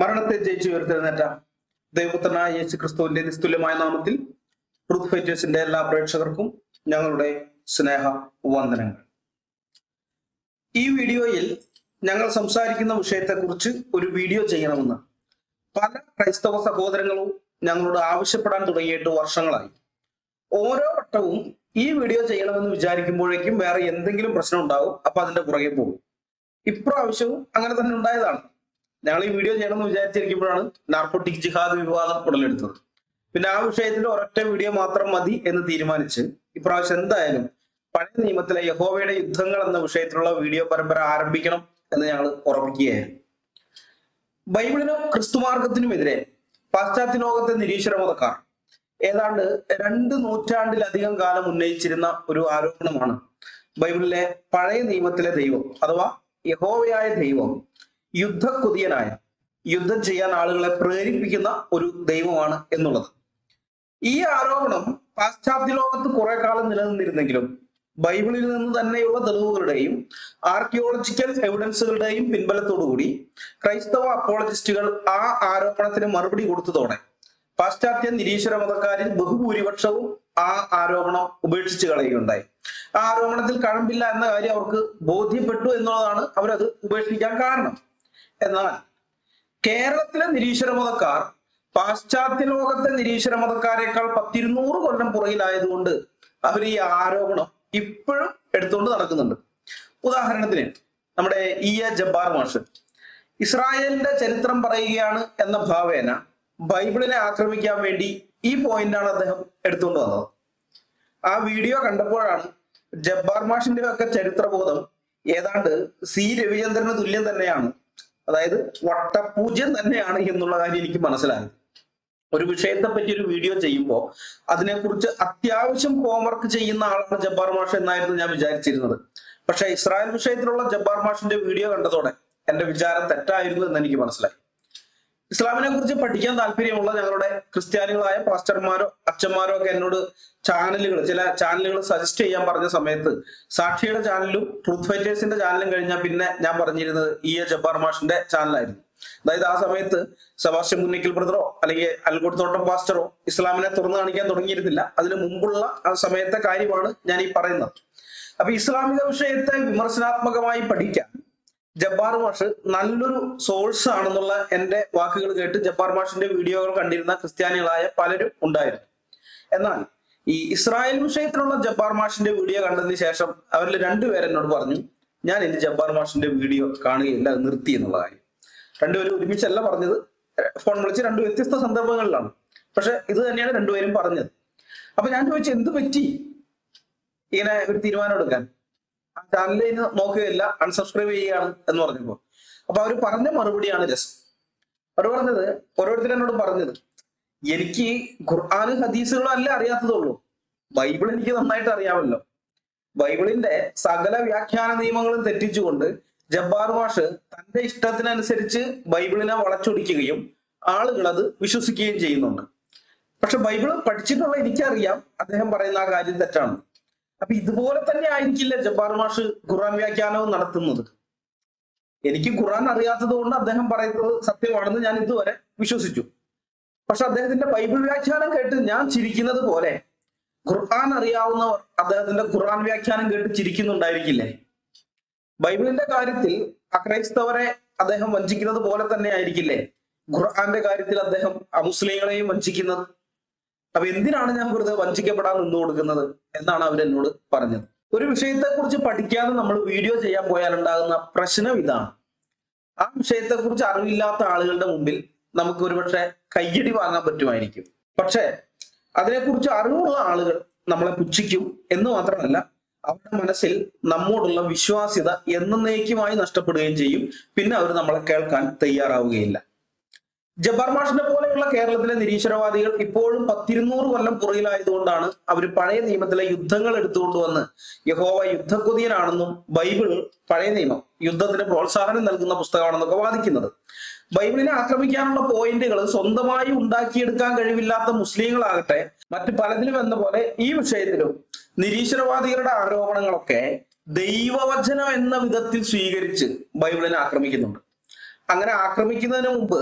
മരണത്തെ ജയിച്ചു ഉയർത്തെഴുന്നേറ്റ ദൈവപുത്രനായ യേശു ക്രിസ്തുവിന്റെ നിസ്തുല്യമായ നാമത്തിൽ ട്രൂത്ത് ഫൈറ്റേഴ്സിന്റെ എല്ലാ പ്രേക്ഷകർക്കും ഞങ്ങളുടെ സ്നേഹ വന്ദനങ്ങൾ ഈ വീഡിയോയിൽ ഞങ്ങൾ സംസാരിക്കുന്ന വിഷയത്തെക്കുറിച്ച് ഒരു വീഡിയോ ചെയ്യണമെന്ന് പല ക്രൈസ്തവ സഹോദരങ്ങളും ഞങ്ങളോട് ആവശ്യപ്പെടാൻ തുടങ്ങിയിട്ട് വർഷങ്ങളായി ഓരോ വട്ടവും ഈ വീഡിയോ ചെയ്യണമെന്ന് വിചാരിക്കുമ്പോഴേക്കും വേറെ എന്തെങ്കിലും പ്രശ്നം ഉണ്ടാവും അപ്പൊ അതിന്റെ പുറകെ പോകും ഇപ്രാവശ്യവും അങ്ങനെ തന്നെ ഉണ്ടായതാണ് ഞങ്ങൾ ഈ വീഡിയോ ചെയ്യണമെന്ന് വിചാരിച്ചിരിക്കുമ്പോഴാണ് നാർക്കോട്ടിക് ജിഹാദ് വിവാദം ഉടലെടുത്തത് പിന്നെ ആ വിഷയത്തിൽ ഒരൊറ്റ വീഡിയോ മാത്രം മതി എന്ന് തീരുമാനിച്ച് ഇപ്രാവശ്യം എന്തായാലും പഴയ നിയമത്തിലെ യഹോവയുടെ യുദ്ധങ്ങൾ എന്ന വിഷയത്തിലുള്ള വീഡിയോ പരമ്പര ആരംഭിക്കണം എന്ന് ഞങ്ങൾ ഉറപ്പിക്കുകയായിരുന്നു ബൈബിളിനും ക്രിസ്തുമാർഗത്തിനുമെതിരെ പാശ്ചാത്യ ലോകത്തെ നിരീശ്വര മതക്കാർ ഏതാണ്ട് രണ്ട് നൂറ്റാണ്ടിലധികം കാലം ഉന്നയിച്ചിരുന്ന ഒരു ആരോപണമാണ് ബൈബിളിലെ പഴയ നിയമത്തിലെ ദൈവം അഥവാ യഹോവയായ ദൈവം യുദ്ധക്കൊതിയനായ യുദ്ധം ചെയ്യാൻ ആളുകളെ പ്രേരിപ്പിക്കുന്ന ഒരു ദൈവമാണ് എന്നുള്ളത് ഈ ആരോപണം പാശ്ചാത്യ ലോകത്ത് കുറെ കാലം നിലനിന്നിരുന്നെങ്കിലും ബൈബിളിൽ നിന്ന് തന്നെയുള്ള തെളിവുകളുടെയും ആർക്കിയോളജിക്കൽ എവിഡൻസുകളുടെയും പിൻബലത്തോടുകൂടി ക്രൈസ്തവ അപ്പോളജിസ്റ്റുകൾ ആ ആരോപണത്തിന് മറുപടി കൊടുത്തതോടെ പാശ്ചാത്യ നിരീശ്വര മതക്കാരിൽ ബഹുഭൂരിപക്ഷവും ആ ആരോപണം ഉപേക്ഷിച്ച് കളയുകയുണ്ടായി ആ ആരോപണത്തിൽ കഴമ്പില്ല എന്ന കാര്യം അവർക്ക് ബോധ്യപ്പെട്ടു എന്നുള്ളതാണ് അവരത് ഉപേക്ഷിക്കാൻ കാരണം എന്നാൽ കേരളത്തിലെ നിരീശ്വര മതക്കാർ പാശ്ചാത്യ ലോകത്തെ നിരീശ്വര മതക്കാരെക്കാൾ പത്തിരുന്നൂറ് കൊല്ലം പുറകിലായതുകൊണ്ട് അവർ ഈ ആരോപണം ഇപ്പോഴും എടുത്തുകൊണ്ട് നടക്കുന്നുണ്ട് ഉദാഹരണത്തിന് നമ്മുടെ ഇ എ ജബ്ബാർ മാഷ് ഇസ്രായേലിന്റെ ചരിത്രം പറയുകയാണ് എന്ന ഭാവേന ബൈബിളിനെ ആക്രമിക്കാൻ വേണ്ടി ഈ പോയിന്റാണ് അദ്ദേഹം എടുത്തുകൊണ്ട് വന്നത് ആ വീഡിയോ കണ്ടപ്പോഴാണ് ജബ്ബാർ മാഷിന്റെ ഒക്കെ ചരിത്രബോധം ഏതാണ്ട് സി രവിചന്ദ്രന് തുല്യം തന്നെയാണ് അതായത് വട്ടപൂജ്യം തന്നെയാണ് എന്നുള്ള കാര്യം എനിക്ക് മനസ്സിലായത് ഒരു വിഷയത്തെ പറ്റി ഒരു വീഡിയോ ചെയ്യുമ്പോൾ അതിനെക്കുറിച്ച് അത്യാവശ്യം ഹോംവർക്ക് ചെയ്യുന്ന ആളാണ് ജബ്ബാർ മാഷ് എന്നായിരുന്നു ഞാൻ വിചാരിച്ചിരുന്നത് പക്ഷെ ഇസ്രായേൽ വിഷയത്തിലുള്ള ജബ്ബാർ മാഷിന്റെ വീഡിയോ കണ്ടതോടെ എന്റെ വിചാരം തെറ്റായിരുന്നു എന്ന് എനിക്ക് മനസ്സിലായി ഇസ്ലാമിനെ കുറിച്ച് പഠിക്കാൻ താല്പര്യമുള്ള ഞങ്ങളുടെ ക്രിസ്ത്യാനികളായ പാസ്റ്റർമാരോ അച്ഛന്മാരോ ഒക്കെ എന്നോട് ചാനലുകൾ ചില ചാനലുകൾ സജസ്റ്റ് ചെയ്യാൻ പറഞ്ഞ സമയത്ത് സാക്ഷിയുടെ ചാനലും ട്രൂത്ത് ഫൈറ്റേഴ്സിന്റെ ചാനലും കഴിഞ്ഞാൽ പിന്നെ ഞാൻ പറഞ്ഞിരുന്നത് ഇ എ ജബ്ബാർ മാഷിന്റെ ചാനലായിരുന്നു അതായത് ആ സമയത്ത് സെബാസ്റ്റ്യൻ മുന്നിക്കൽ ബ്രദറോ അല്ലെങ്കിൽ അൽഗോട്ടത്തോട്ടം പാസ്റ്ററോ ഇസ്ലാമിനെ തുറന്നു കാണിക്കാൻ തുടങ്ങിയിരുന്നില്ല അതിനു മുമ്പുള്ള ആ സമയത്തെ കാര്യമാണ് ഞാൻ ഈ പറയുന്നത് അപ്പൊ ഇസ്ലാമിക വിഷയത്തെ വിമർശനാത്മകമായി പഠിക്കാൻ ജബ്ബാർ മാഷ് നല്ലൊരു സോഴ്സ് ആണെന്നുള്ള എന്റെ വാക്കുകൾ കേട്ട് ജബ്ബാർ മാഷിന്റെ വീഡിയോകൾ കണ്ടിരുന്ന ക്രിസ്ത്യാനികളായ പലരും ഉണ്ടായിരുന്നു എന്നാൽ ഈ ഇസ്രായേൽ വിഷയത്തിലുള്ള ജബ്ബാർ മാഷിന്റെ വീഡിയോ കണ്ടതിന് ശേഷം അവരിൽ രണ്ടുപേർ എന്നോട് പറഞ്ഞു ഞാൻ ഇനി ജബ്ബാർ മാഷിന്റെ വീഡിയോ കാണുകയില്ല അത് നിർത്തി എന്നുള്ള കാര്യം രണ്ടുപേരും ഒരുമിച്ചല്ല പറഞ്ഞത് ഫോൺ വിളിച്ച് രണ്ട് വ്യത്യസ്ത സന്ദർഭങ്ങളിലാണ് പക്ഷെ ഇത് തന്നെയാണ് രണ്ടുപേരും പറഞ്ഞത് അപ്പൊ ഞാൻ ചോദിച്ചു എന്ത് പറ്റി ഇങ്ങനെ ഒരു തീരുമാനം എടുക്കാൻ ആ ചാനലിൽ ഇനി നോക്കുകയില്ല അൺസബ്സ്ക്രൈബ് ചെയ്യുകയാണ് എന്ന് പറഞ്ഞപ്പോ അപ്പൊ അവർ പറഞ്ഞ മറുപടിയാണ് രസം അവർ പറഞ്ഞത് ഓരോരുത്തരും എന്നോട് പറഞ്ഞത് എനിക്ക് ഖുർആാനും ഹദീസുകളും അല്ല അറിയാത്തതുള്ളൂ ബൈബിൾ എനിക്ക് നന്നായിട്ട് അറിയാമല്ലോ ബൈബിളിന്റെ സകല വ്യാഖ്യാന നിയമങ്ങളും തെറ്റിച്ചുകൊണ്ട് ജബ്ബാർ മാഷ് തന്റെ ഇഷ്ടത്തിനനുസരിച്ച് ബൈബിളിനെ വളച്ചൊടിക്കുകയും ആളുകൾ അത് വിശ്വസിക്കുകയും ചെയ്യുന്നുണ്ട് പക്ഷെ ബൈബിൾ പഠിച്ചിട്ടുള്ള എനിക്കറിയാം അദ്ദേഹം പറയുന്ന ആ കാര്യം തെറ്റാണ് അപ്പൊ ഇതുപോലെ തന്നെ ആയിരിക്കില്ല ജബ്ബാർ മാഷ് ഖുർആൻ വ്യാഖ്യാനവും നടത്തുന്നത് എനിക്ക് ഖുർആൻ അറിയാത്തത് കൊണ്ട് അദ്ദേഹം പറയുന്നത് സത്യമാണെന്ന് ഞാൻ ഇതുവരെ വിശ്വസിച്ചു പക്ഷെ അദ്ദേഹത്തിന്റെ ബൈബിൾ വ്യാഖ്യാനം കേട്ട് ഞാൻ ചിരിക്കുന്നത് പോലെ ഖുർആൻ അറിയാവുന്നവർ അദ്ദേഹത്തിന്റെ ഖുർആൻ വ്യാഖ്യാനം കേട്ട് ചിരിക്കുന്നുണ്ടായിരിക്കില്ലേ ബൈബിളിന്റെ കാര്യത്തിൽ അക്രൈസ്തവരെ അദ്ദേഹം വഞ്ചിക്കുന്നത് പോലെ തന്നെ ആയിരിക്കില്ലേ ഖുർആന്റെ കാര്യത്തിൽ അദ്ദേഹം അമുസ്ലിങ്ങളെയും വഞ്ചിക്കുന്നത് അപ്പൊ എന്തിനാണ് ഞാൻ വെറുതെ വഞ്ചിക്കപ്പെടാൻ നിന്നു കൊടുക്കുന്നത് എന്നാണ് അവരെന്നോട് പറഞ്ഞത് ഒരു വിഷയത്തെ കുറിച്ച് പഠിക്കാതെ നമ്മൾ വീഡിയോ ചെയ്യാൻ പോയാൽ ഉണ്ടാകുന്ന പ്രശ്നം ഇതാണ് ആ വിഷയത്തെ കുറിച്ച് അറിവില്ലാത്ത ആളുകളുടെ മുമ്പിൽ നമുക്ക് ഒരുപക്ഷെ കയ്യടി വാങ്ങാൻ പറ്റുമായിരിക്കും പക്ഷെ അതിനെക്കുറിച്ച് അറിവുള്ള ആളുകൾ നമ്മളെ പുച്ഛിക്കും എന്ന് മാത്രമല്ല അവരുടെ മനസ്സിൽ നമ്മോടുള്ള വിശ്വാസ്യത എന്നേക്കുമായി നഷ്ടപ്പെടുകയും ചെയ്യും പിന്നെ അവർ നമ്മളെ കേൾക്കാൻ തയ്യാറാവുകയില്ല ജബ്ബാർ മാഷിനെ പോലെയുള്ള കേരളത്തിലെ നിരീശ്വരവാദികൾ ഇപ്പോഴും പത്തിരുന്നൂറ് കൊല്ലം പുറകിലായതുകൊണ്ടാണ് അവർ പഴയ നിയമത്തിലെ യുദ്ധങ്ങൾ എടുത്തുകൊണ്ടുവന്ന് യഹോവ യുദ്ധക്കൊതിയനാണെന്നും ബൈബിൾ പഴയ നിയമം യുദ്ധത്തിന് പ്രോത്സാഹനം നൽകുന്ന പുസ്തകമാണെന്നൊക്കെ വാദിക്കുന്നത് ബൈബിളിനെ ആക്രമിക്കാനുള്ള പോയിന്റുകൾ സ്വന്തമായി ഉണ്ടാക്കിയെടുക്കാൻ കഴിവില്ലാത്ത മുസ്ലിങ്ങളാകട്ടെ മറ്റു പലതിലും എന്ന പോലെ ഈ വിഷയത്തിലും നിരീശ്വരവാദികളുടെ ആരോപണങ്ങളൊക്കെ ദൈവവചനം എന്ന വിധത്തിൽ സ്വീകരിച്ച് ബൈബിളിനെ ആക്രമിക്കുന്നുണ്ട് അങ്ങനെ ആക്രമിക്കുന്നതിന് മുമ്പ്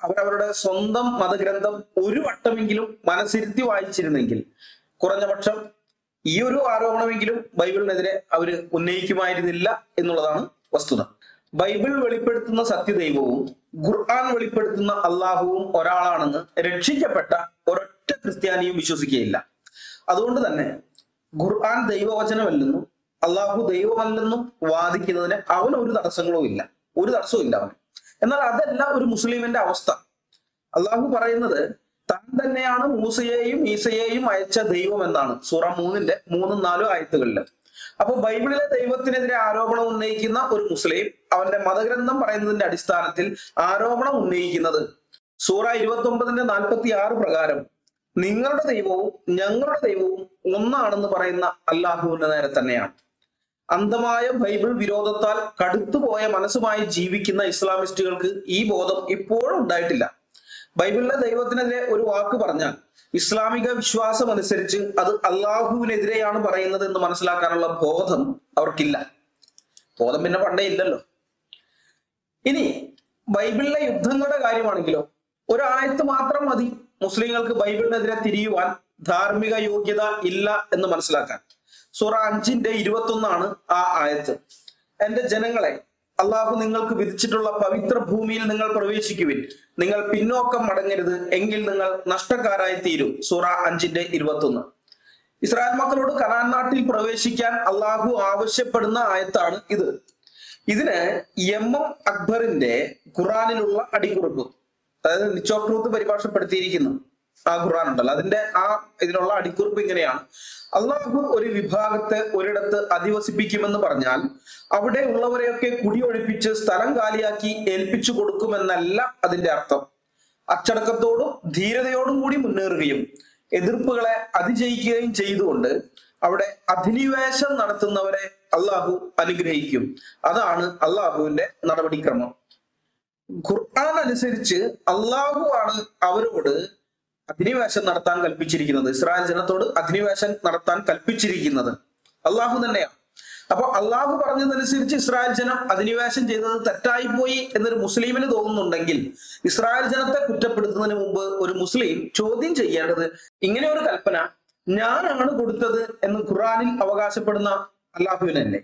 അവരവരുടെ സ്വന്തം മതഗ്രന്ഥം ഒരു വട്ടമെങ്കിലും മനസ്സിരുത്തി വായിച്ചിരുന്നെങ്കിൽ കുറഞ്ഞ പക്ഷം ഈ ഒരു ആരോപണമെങ്കിലും ബൈബിളിനെതിരെ അവര് ഉന്നയിക്കുമായിരുന്നില്ല എന്നുള്ളതാണ് വസ്തുത ബൈബിൾ വെളിപ്പെടുത്തുന്ന സത്യദൈവവും ഖുർആൻ വെളിപ്പെടുത്തുന്ന അള്ളാഹുവും ഒരാളാണെന്ന് രക്ഷിക്കപ്പെട്ട ഒരൊറ്റ ക്രിസ്ത്യാനിയും വിശ്വസിക്കുകയില്ല അതുകൊണ്ട് തന്നെ ഖുർആൻ ദൈവവചനമല്ലെന്നും അള്ളാഹു ദൈവമല്ലെന്നും വാദിക്കുന്നതിന് അവന് ഒരു തടസ്സങ്ങളും ഇല്ല ഒരു തടസ്സവും ഇല്ല അവന് എന്നാൽ അതല്ല ഒരു മുസ്ലിമിന്റെ അവസ്ഥ അള്ളാഹു പറയുന്നത് താൻ തന്നെയാണ് മൂസയെയും ഈസയെയും അയച്ച ദൈവം എന്നാണ് സൂറ മൂന്നിന്റെ മൂന്നും നാലും ആയത്തുകളിൽ അപ്പൊ ബൈബിളിലെ ദൈവത്തിനെതിരെ ആരോപണം ഉന്നയിക്കുന്ന ഒരു മുസ്ലിം അവന്റെ മതഗ്രന്ഥം പറയുന്നതിന്റെ അടിസ്ഥാനത്തിൽ ആരോപണം ഉന്നയിക്കുന്നത് സൂറ ഇരുപത്തി ഒമ്പതിന്റെ നാൽപ്പത്തി ആറ് പ്രകാരം നിങ്ങളുടെ ദൈവവും ഞങ്ങളുടെ ദൈവവും ഒന്നാണെന്ന് പറയുന്ന അള്ളാഹുവിന്റെ നേരെ തന്നെയാണ് അന്ധമായ ബൈബിൾ വിരോധത്താൽ കടുത്തുപോയ മനസ്സുമായി ജീവിക്കുന്ന ഇസ്ലാമിസ്റ്റുകൾക്ക് ഈ ബോധം ഇപ്പോഴും ഉണ്ടായിട്ടില്ല ബൈബിളിലെ ദൈവത്തിനെതിരെ ഒരു വാക്ക് പറഞ്ഞാൽ ഇസ്ലാമിക വിശ്വാസം അനുസരിച്ച് അത് അള്ളാഹുവിനെതിരെയാണ് പറയുന്നത് എന്ന് മനസ്സിലാക്കാനുള്ള ബോധം അവർക്കില്ല ബോധം പിന്നെ പണ്ടേ ഇല്ലല്ലോ ഇനി ബൈബിളിലെ യുദ്ധങ്ങളുടെ കാര്യമാണെങ്കിലോ ഒരായത്ത് മാത്രം മതി മുസ്ലിങ്ങൾക്ക് ബൈബിളിനെതിരെ തിരിയുവാൻ ധാർമ്മിക യോഗ്യത ഇല്ല എന്ന് മനസ്സിലാക്കാൻ സൂറ അഞ്ചിന്റെ ഇരുപത്തൊന്നാണ് ആ ആയത്ത് എന്റെ ജനങ്ങളെ അള്ളാഹു നിങ്ങൾക്ക് വിധിച്ചിട്ടുള്ള പവിത്ര ഭൂമിയിൽ നിങ്ങൾ പ്രവേശിക്കുവിൻ നിങ്ങൾ പിന്നോക്കം മടങ്ങരുത് എങ്കിൽ നിങ്ങൾ നഷ്ടക്കാരായി തീരും സൂറ അഞ്ചിന്റെ ഇരുപത്തൊന്ന് ഇസ്രായേൽ മക്കളോട് കനാൻ നാട്ടിൽ പ്രവേശിക്കാൻ അള്ളാഹു ആവശ്യപ്പെടുന്ന ആയത്താണ് ഇത് ഇതിന് എം എം അക്ബറിന്റെ ഖുറാനിലുള്ള അടിക്കുറിപ്പ് അതായത് നിച്ച് ഓഫ് ട്രൂത്ത് പരിഭാഷപ്പെടുത്തിയിരിക്കുന്നു ആ ഖുറാൻ ഉണ്ടല്ലോ അതിന്റെ ആ ഇതിനുള്ള അടിക്കുറിപ്പ് ഇങ്ങനെയാണ് അള്ളാഹു ഒരു വിഭാഗത്തെ ഒരിടത്ത് അധിവസിപ്പിക്കുമെന്ന് പറഞ്ഞാൽ അവിടെ ഉള്ളവരെയൊക്കെ കുടിയൊഴിപ്പിച്ച് സ്ഥലം കാലിയാക്കി ഏൽപ്പിച്ചു കൊടുക്കുമെന്നല്ല അതിന്റെ അർത്ഥം അച്ചടക്കത്തോടും ധീരതയോടും കൂടി മുന്നേറുകയും എതിർപ്പുകളെ അതിജയിക്കുകയും ചെയ്തുകൊണ്ട് അവിടെ അധിനിവേശം നടത്തുന്നവരെ അള്ളാഹു അനുഗ്രഹിക്കും അതാണ് അള്ളാഹുവിന്റെ നടപടിക്രമം ഖുർആൻ അനുസരിച്ച് അള്ളാഹു ആണ് അവരോട് അധിനിവേശം നടത്താൻ കൽപ്പിച്ചിരിക്കുന്നത് ഇസ്രായേൽ ജനത്തോട് അധിനിവേശം നടത്താൻ കൽപ്പിച്ചിരിക്കുന്നത് അള്ളാഹു തന്നെയാണ് അപ്പൊ അള്ളാഹു പറഞ്ഞതനുസരിച്ച് ഇസ്രായേൽ ജനം അധിനിവേശം ചെയ്തത് തെറ്റായിപ്പോയി എന്നൊരു മുസ്ലിമിന് തോന്നുന്നുണ്ടെങ്കിൽ ഇസ്രായേൽ ജനത്തെ കുറ്റപ്പെടുത്തുന്നതിന് മുമ്പ് ഒരു മുസ്ലിം ചോദ്യം ചെയ്യേണ്ടത് ഇങ്ങനെ ഒരു കൽപ്പന ഞാനാണ് കൊടുത്തത് എന്ന് ഖുറാനിൽ അവകാശപ്പെടുന്ന അള്ളാഹുവിനല്ലേ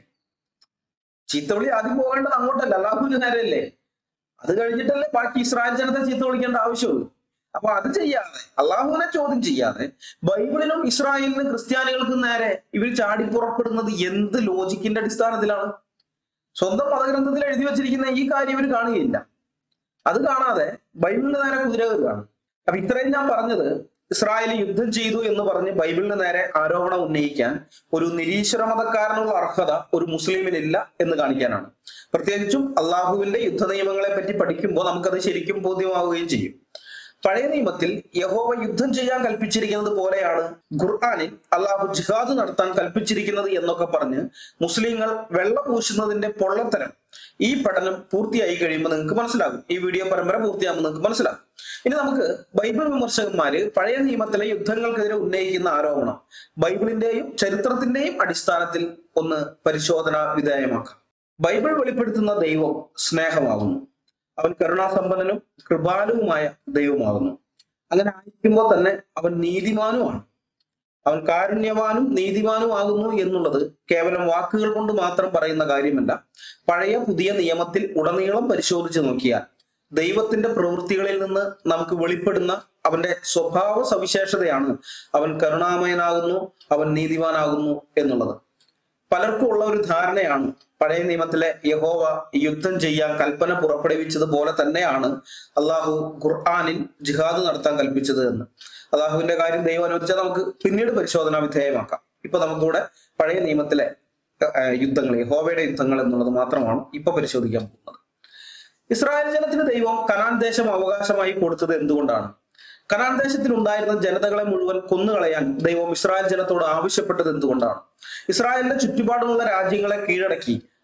ചീത്തവിളി ആദ്യം പോകേണ്ടത് അങ്ങോട്ടല്ല അള്ളാഹുവിന് നേരെയല്ലേ അത് കഴിഞ്ഞിട്ടല്ലേ ബാക്കി ഇസ്രായേൽ ജനത്തെ ചീത്ത വിളിക്കേണ്ട ആവശ്യമുള്ളൂ അപ്പൊ അത് ചെയ്യാതെ അള്ളാഹുവിനെ ചോദ്യം ചെയ്യാതെ ബൈബിളിനും ഇസ്രായേലിനും ക്രിസ്ത്യാനികൾക്കും നേരെ ഇവർ ചാടി പുറപ്പെടുന്നത് എന്ത് ലോജിക്കിന്റെ അടിസ്ഥാനത്തിലാണ് സ്വന്തം മതഗ്രന്ഥത്തിൽ എഴുതി വെച്ചിരിക്കുന്ന ഈ കാര്യം ഇവർ കാണുകയില്ല അത് കാണാതെ ബൈബിളിന് നേരെ കുതിര കയറുകയാണ് അപ്പൊ ഇത്രയും ഞാൻ പറഞ്ഞത് ഇസ്രായേൽ യുദ്ധം ചെയ്തു എന്ന് പറഞ്ഞ് ബൈബിളിന് നേരെ ആരോപണം ഉന്നയിക്കാൻ ഒരു നിരീശ്വര മതക്കാരനുള്ള അർഹത ഒരു മുസ്ലിമിനില്ല എന്ന് കാണിക്കാനാണ് പ്രത്യേകിച്ചും അള്ളാഹുവിന്റെ യുദ്ധ നിയമങ്ങളെ പറ്റി പഠിക്കുമ്പോൾ നമുക്കത് ശരിക്കും ബോധ്യമാവുകയും ചെയ്യും പഴയ നിയമത്തിൽ യഹോവ യുദ്ധം ചെയ്യാൻ കൽപ്പിച്ചിരിക്കുന്നത് പോലെയാണ് ഖുർആാനിൽ അള്ളാഹു ജിഹാദ് നടത്താൻ കൽപ്പിച്ചിരിക്കുന്നത് എന്നൊക്കെ പറഞ്ഞ് മുസ്ലിങ്ങൾ വെള്ളം പൂശുന്നതിന്റെ പൊള്ളത്തരം ഈ പഠനം പൂർത്തിയായി കഴിയുമ്പോൾ നിങ്ങൾക്ക് മനസ്സിലാകും ഈ വീഡിയോ പരമ്പര പൂർത്തിയാകുമ്പോൾ നിങ്ങൾക്ക് മനസ്സിലാകും ഇനി നമുക്ക് ബൈബിൾ വിമർശകന്മാര് പഴയ നിയമത്തിലെ യുദ്ധങ്ങൾക്കെതിരെ ഉന്നയിക്കുന്ന ആരോപണം ബൈബിളിന്റെയും ചരിത്രത്തിന്റെയും അടിസ്ഥാനത്തിൽ ഒന്ന് പരിശോധന വിധേയമാക്കാം ബൈബിൾ വെളിപ്പെടുത്തുന്ന ദൈവം സ്നേഹമാകുന്നു അവൻ കരുണാസമ്പന്നനും കൃപാലുവുമായ ദൈവമാകുന്നു അങ്ങനെ ആയിരിക്കുമ്പോൾ തന്നെ അവൻ നീതിമാനുമാണ് അവൻ കാരുണ്യവാനും നീതിമാനുമാകുന്നു എന്നുള്ളത് കേവലം വാക്കുകൾ കൊണ്ട് മാത്രം പറയുന്ന കാര്യമല്ല പഴയ പുതിയ നിയമത്തിൽ ഉടനീളം പരിശോധിച്ച് നോക്കിയാൽ ദൈവത്തിന്റെ പ്രവൃത്തികളിൽ നിന്ന് നമുക്ക് വെളിപ്പെടുന്ന അവന്റെ സ്വഭാവ സവിശേഷതയാണ് അവൻ കരുണാമയനാകുന്നു അവൻ നീതിമാനാകുന്നു എന്നുള്ളത് പലർക്കും ഉള്ള ഒരു ധാരണയാണ് പഴയ നിയമത്തിലെ യഹോവ യുദ്ധം ചെയ്യാൻ കൽപ്പന പുറപ്പെടുവിച്ചതുപോലെ തന്നെയാണ് അള്ളാഹു ഖുർആാനിൽ ജിഹാദ് നടത്താൻ കൽപ്പിച്ചത് എന്ന് അള്ളാഹുവിന്റെ കാര്യം ദൈവം അനുവദിച്ചാൽ നമുക്ക് പിന്നീട് പരിശോധന വിധേയമാക്കാം ഇപ്പൊ നമുക്കിവിടെ പഴയ നിയമത്തിലെ ഏർ, യുദ്ധങ്ങൾ യഹോവയുടെ യുദ്ധങ്ങൾ എന്നുള്ളത് മാത്രമാണ് ഇപ്പൊ പരിശോധിക്കാൻ പോകുന്നത് ഇസ്രായേൽ ജനത്തിന് ദൈവം കനാൻ ദേശം അവകാശമായി കൊടുത്തത് എന്തുകൊണ്ടാണ് കനാൻ ദേശത്തിൽ ഉണ്ടായിരുന്ന ജനതകളെ മുഴുവൻ കൊന്നുകളയാൻ ദൈവം ഇസ്രായേൽ ജനത്തോട് ആവശ്യപ്പെട്ടത് എന്തുകൊണ്ടാണ് ഇസ്രായേലിന്റെ ചുറ്റുപാടുമുള്ള രാജ്യങ്ങളെ കീഴടക്കി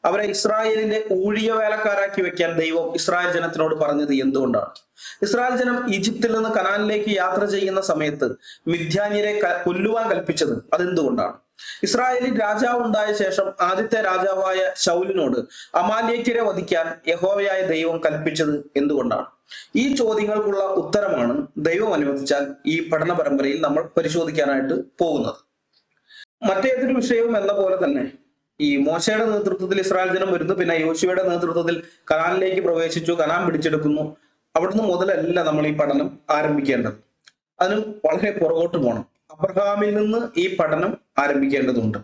അവരെ ഇസ്രായേലിന്റെ ഊഴിയ വേലക്കാരാക്കി വെക്കാൻ ദൈവം ഇസ്രായേൽ ജനത്തിനോട് പറഞ്ഞത് എന്തുകൊണ്ടാണ് ഇസ്രായേൽ ജനം ഈജിപ്തിൽ നിന്ന് കനാലിലേക്ക് യാത്ര ചെയ്യുന്ന സമയത്ത് മിഥ്യാന്യരെ ക- കൊല്ലുവാൻ കൽപ്പിച്ചത് അതെന്തുകൊണ്ടാണ് ഇസ്രായേലിൽ രാജാവ് ഉണ്ടായ ശേഷം ആദ്യത്തെ രാജാവായ ശൗലിനോട് അമാലേക്കരെ വധിക്കാൻ യഹോവയായ ദൈവം കൽപ്പിച്ചത് എന്തുകൊണ്ടാണ് ഈ ചോദ്യങ്ങൾക്കുള്ള ഉത്തരമാണ് ദൈവം അനുവദിച്ചാൽ ഈ പഠന പരമ്പരയിൽ നമ്മൾ പരിശോധിക്കാനായിട്ട് പോകുന്നത് മറ്റേതൊരു വിഷയവും എന്ന പോലെ തന്നെ ഈ മോശയുടെ നേതൃത്വത്തിൽ ഇസ്രായേൽ ജനം വരുന്നു പിന്നെ യോശുവയുടെ നേതൃത്വത്തിൽ കനാലിലേക്ക് പ്രവേശിച്ചു കനാൻ പിടിച്ചെടുക്കുന്നു അവിടുന്ന് മുതലല്ല നമ്മൾ ഈ പഠനം ആരംഭിക്കേണ്ടത് അതിന് വളരെ പുറകോട്ട് പോകണം അബ്രഹാമിൽ നിന്ന് ഈ പഠനം ആരംഭിക്കേണ്ടതുണ്ട്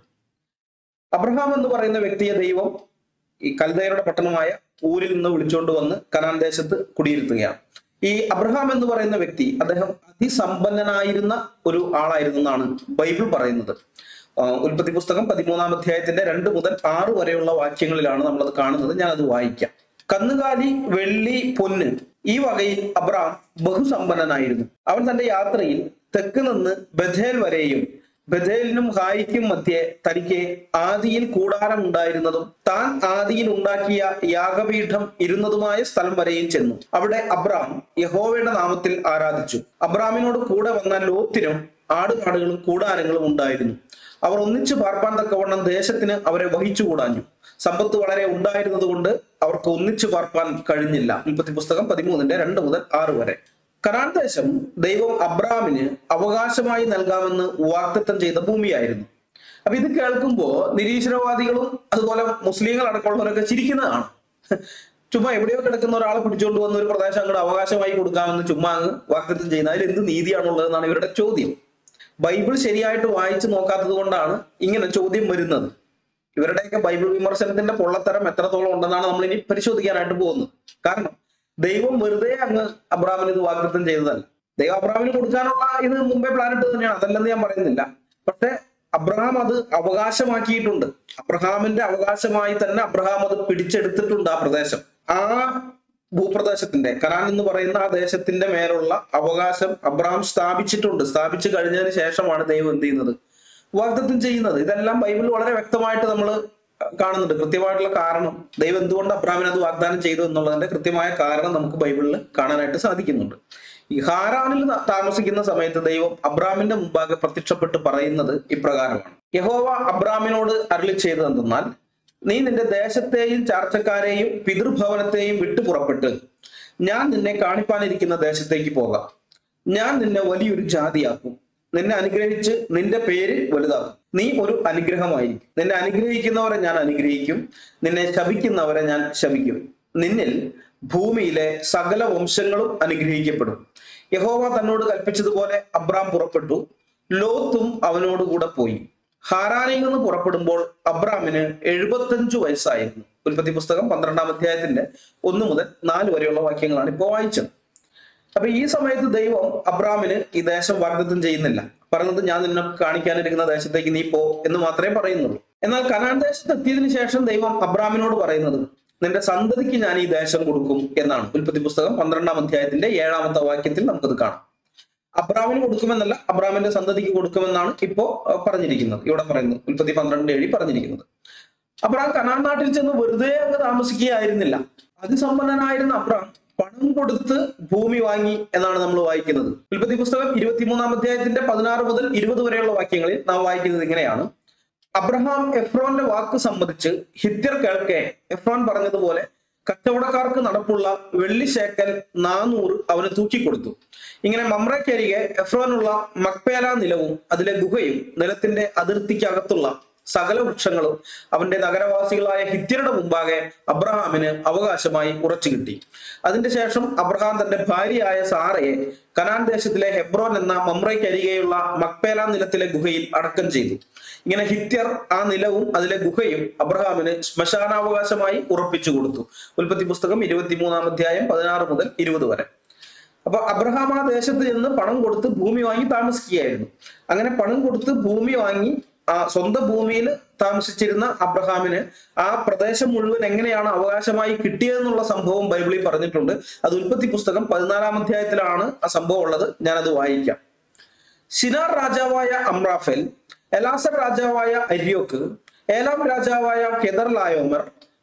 അബ്രഹാം എന്ന് പറയുന്ന വ്യക്തിയെ ദൈവം ഈ കൽദയരുടെ പട്ടണമായ ഊരിൽ നിന്ന് വിളിച്ചുകൊണ്ട് വന്ന് കനാൻ ദേശത്ത് കുടിയിരുത്തുകയാണ് ഈ അബ്രഹാം എന്ന് പറയുന്ന വ്യക്തി അദ്ദേഹം അതിസമ്പന്നനായിരുന്ന ഒരു ആളായിരുന്നു എന്നാണ് ബൈബിൾ പറയുന്നത് ആ, ഉൽപ്പത്തി പുസ്തകം പതിമൂന്നാം അധ്യായത്തിന്റെ രണ്ട് മുതൽ ആറ് വരെയുള്ള വാക്യങ്ങളിലാണ് നമ്മളത് കാണുന്നത് ഞാനത് വായിക്കാം കന്നുകാലി വെള്ളി പൊന്ന് ഈ വകയിൽ അബ്രഹാം ബഹുസമ്പന്നനായിരുന്നു അവൻ തന്റെ യാത്രയിൽ തെക്ക് നിന്ന് ബഥേൽ വരെയും ബഥേലിനും ഹായിക്കും മധ്യേ തനിക്ക് ആദിയിൽ കൂടാരം ഉണ്ടായിരുന്നതും താൻ ആദിയിൽ ഉണ്ടാക്കിയ യാഗപീഠം ഇരുന്നതുമായ സ്ഥലം വരെയും ചെന്നു അവിടെ അബ്രാം യഹോവയുടെ നാമത്തിൽ ആരാധിച്ചു അബ്രാമിനോട് കൂടെ വന്ന ലോത്തിനും ആടുകാടുകളും കൂടാരങ്ങളും ഉണ്ടായിരുന്നു അവർ ഒന്നിച്ചു പാർപ്പാൻ തക്കവണ്ണം ദേശത്തിന് അവരെ വഹിച്ചു കൂടാഞ്ഞു സമ്പത്ത് വളരെ ഉണ്ടായിരുന്നത് കൊണ്ട് അവർക്ക് ഒന്നിച്ചു പാർപ്പാൻ കഴിഞ്ഞില്ല മുപ്പത്തി പുസ്തകം പതിമൂന്നിന്റെ രണ്ട് മുതൽ ആറ് വരെ കനാൻ ദേശം ദൈവം അബ്രാമിന് അവകാശമായി നൽകാമെന്ന് വാഗ്ദത്തം ചെയ്ത ഭൂമിയായിരുന്നു അപ്പൊ ഇത് കേൾക്കുമ്പോ നിരീശ്വരവാദികളും അതുപോലെ മുസ്ലിങ്ങൾ അടക്കമുള്ളവരൊക്കെ ചിരിക്കുന്നതാണ് ചുമ്മാ എവിടെയോ കിടക്കുന്ന ഒരാളെ പിടിച്ചുകൊണ്ട് വന്ന ഒരു പ്രദേശം അങ്ങോട്ട് അവകാശമായി കൊടുക്കാമെന്ന് ചുമ്മാ അങ്ങ് വാഗ്ദത്തം ചെയ്യുന്ന അതിൽ എന്ത് നീതിയാണുള്ളതെന്നാണ് ഇവരുടെ ചോദ്യം ബൈബിൾ ശരിയായിട്ട് വായിച്ചു നോക്കാത്തത് കൊണ്ടാണ് ഇങ്ങനെ ചോദ്യം വരുന്നത് ഇവരുടെയൊക്കെ ബൈബിൾ വിമർശനത്തിന്റെ പൊള്ളത്തരം എത്രത്തോളം ഉണ്ടെന്നാണ് നമ്മൾ ഇനി പരിശോധിക്കാനായിട്ട് പോകുന്നത് കാരണം ദൈവം വെറുതെ അങ്ങ് അബ്രാമിന് ഇത് വാഗ്ദത്തം ചെയ്തതല്ല ദൈവം അബ്രാമിന് കൊടുക്കാനുള്ള ഇത് മുമ്പേ പ്ലാൻ ഇട്ട് തന്നെയാണ് അതല്ലെന്ന് ഞാൻ പറയുന്നില്ല പക്ഷെ അബ്രഹാം അത് അവകാശമാക്കിയിട്ടുണ്ട് അബ്രഹാമിന്റെ അവകാശമായി തന്നെ അബ്രഹാം അത് പിടിച്ചെടുത്തിട്ടുണ്ട് ആ പ്രദേശം ആ ഭൂപ്രദേശത്തിന്റെ കനാൻ എന്ന് പറയുന്ന ആ ദേശത്തിന്റെ മേലുള്ള അവകാശം അബ്രഹാം സ്ഥാപിച്ചിട്ടുണ്ട് സ്ഥാപിച്ചു കഴിഞ്ഞതിന് ശേഷമാണ് ദൈവം എന്ത് ചെയ്യുന്നത് വാഗ്ദത്തം ചെയ്യുന്നത് ഇതെല്ലാം ബൈബിൾ വളരെ വ്യക്തമായിട്ട് നമ്മൾ കാണുന്നുണ്ട് കൃത്യമായിട്ടുള്ള കാരണം ദൈവം എന്തുകൊണ്ട് അബ്രാമിന് അത് വാഗ്ദാനം ചെയ്തു എന്നുള്ളതിന്റെ കൃത്യമായ കാരണം നമുക്ക് ബൈബിളിൽ കാണാനായിട്ട് സാധിക്കുന്നുണ്ട് ഈ ഹാരാനിൽ ത- താമസിക്കുന്ന സമയത്ത് ദൈവം അബ്രാമിന്റെ മുമ്പാകെ പ്രത്യക്ഷപ്പെട്ട് പറയുന്നത് ഇപ്രകാരമാണ് യഹോവ അബ്രാമിനോട് അരളി ചെയ്തത് എന്തെന്നാൽ നീ നിന്റെ ദേശത്തെയും ചാർച്ചക്കാരെയും പിതൃഭവനത്തെയും വിട്ടു പുറപ്പെട്ട് ഞാൻ നിന്നെ കാണിപ്പാനിരിക്കുന്ന ദേശത്തേക്ക് പോകാം ഞാൻ നിന്നെ വലിയൊരു ജാതിയാക്കും നിന്നെ അനുഗ്രഹിച്ച് നിന്റെ പേര് വലുതാക്കും നീ ഒരു അനുഗ്രഹമായിരിക്കും നിന്നെ അനുഗ്രഹിക്കുന്നവരെ ഞാൻ അനുഗ്രഹിക്കും നിന്നെ ശപിക്കുന്നവരെ ഞാൻ ശപിക്കും നിന്നിൽ ഭൂമിയിലെ സകല വംശങ്ങളും അനുഗ്രഹിക്കപ്പെടും യഹോവ തന്നോട് കൽപ്പിച്ചതുപോലെ അബ്രാം പുറപ്പെട്ടു ലോത്തും അവനോട് കൂടെ പോയി ഹാരാനിൽ നിന്ന് പുറപ്പെടുമ്പോൾ അബ്രാമിന് എഴുപത്തഞ്ചു വയസ്സായിരുന്നു ഉൽപ്പത്തി പുസ്തകം പന്ത്രണ്ടാം അധ്യായത്തിന്റെ ഒന്ന് മുതൽ നാല് വരെയുള്ള വാക്യങ്ങളാണ് ഇപ്പോൾ വായിച്ചത് അപ്പൊ ഈ സമയത്ത് ദൈവം അബ്രാമിന് ഈ ദേശം വാഗ്ദത്തം ചെയ്യുന്നില്ല പറഞ്ഞത് ഞാൻ നിന്നെ കാണിക്കാനിരിക്കുന്ന ദേശത്തേക്ക് നീ പോ എന്ന് മാത്രമേ പറയുന്നുള്ളൂ എന്നാൽ കനാൻ ദേശത്ത് എത്തിയതിനു ശേഷം ദൈവം അബ്രാമിനോട് പറയുന്നത് നിന്റെ സന്തതിക്ക് ഞാൻ ഈ ദേശം കൊടുക്കും എന്നാണ് ഉൽപ്പത്തി പുസ്തകം പന്ത്രണ്ടാം അധ്യായത്തിന്റെ ഏഴാമത്തെ വാക്യത്തിൽ നമുക്കത് കാണാം അബ്രാമിന് കൊടുക്കുമെന്നല്ല അബ്രാമിന്റെ സന്തതിക്ക് കൊടുക്കുമെന്നാണ് ഇപ്പോ അഹ് പറഞ്ഞിരിക്കുന്നത് ഇവിടെ പറയുന്നത് ഉൽപ്പത്തി പന്ത്രണ്ട് ഏഴി പറഞ്ഞിരിക്കുന്നത് അബ്രാം കനാൻ നാട്ടിൽ ചെന്ന് വെറുതെ അങ്ങ് താമസിക്കുകയായിരുന്നില്ല അതിസമ്പന്നനായിരുന്ന അബ്രാം പണം കൊടുത്ത് ഭൂമി വാങ്ങി എന്നാണ് നമ്മൾ വായിക്കുന്നത് ഉൽപ്പത്തി പുസ്തകം ഇരുപത്തിമൂന്നാം അധ്യായത്തിന്റെ പതിനാറ് മുതൽ ഇരുപത് വരെയുള്ള വാക്യങ്ങളിൽ നാം വായിക്കുന്നത് ഇങ്ങനെയാണ് അബ്രഹാം എഫ്രോന്റെ വാക്ക് സമ്മതിച്ച് ഹിത്യർ കേൾക്കെ എഫ്രോൻ പറഞ്ഞതുപോലെ കച്ചവടക്കാർക്ക് നടപ്പുള്ള വെള്ളി ശേക്കൽ നാനൂറ് അവന് തൂക്കിക്കൊടുത്തു ഇങ്ങനെ മമ്രക്കരികെ എഫ്രോനുള്ള മക്പേല നിലവും അതിലെ ഗുഹയും നിലത്തിന്റെ അതിർത്തിക്കകത്തുള്ള സകല വൃക്ഷങ്ങളും അവന്റെ നഗരവാസികളായ ഹിത്യരുടെ മുമ്പാകെ അബ്രഹാമിന് അവകാശമായി ഉറച്ചു കിട്ടി അതിന്റെ ശേഷം അബ്രഹാം തന്റെ ഭാര്യയായ സാറയെ കനാൻ ദേശത്തിലെ ഹെബ്രോൻ എന്ന മമ്രയ്ക്കരികെയുള്ള മക്പേല നിലത്തിലെ ഗുഹയിൽ അടക്കം ചെയ്തു ഇങ്ങനെ ഹിത്യർ ആ നിലവും അതിലെ ഗുഹയും അബ്രഹാമിന് ശ്മശാനാവകാശമായി ഉറപ്പിച്ചു കൊടുത്തു ഉൽപ്പത്തി പുസ്തകം ഇരുപത്തിമൂന്നാം അധ്യായം പതിനാറ് മുതൽ ഇരുപത് വരെ അപ്പൊ അബ്രഹാം ആ ദേശത്ത് ചെന്ന് പണം കൊടുത്ത് ഭൂമി വാങ്ങി താമസിക്കുകയായിരുന്നു അങ്ങനെ പണം കൊടുത്ത് ഭൂമി വാങ്ങി ആ സ്വന്തം ഭൂമിയിൽ താമസിച്ചിരുന്ന അബ്രഹാമിന് ആ പ്രദേശം മുഴുവൻ എങ്ങനെയാണ് അവകാശമായി കിട്ടിയതെന്നുള്ള സംഭവം ബൈബിളിൽ പറഞ്ഞിട്ടുണ്ട് അത് ഉൽപ്പത്തി പുസ്തകം പതിനാലാം അധ്യായത്തിലാണ് ആ സംഭവം ഉള്ളത് ഞാനത് വായിക്കാം ഷിനാർ രാജാവായ അമ്രാഫേൽ എലാസർ രാജാവായ അര്യോക്ക് ഏലാം രാജാവായ കെദർലായോമർ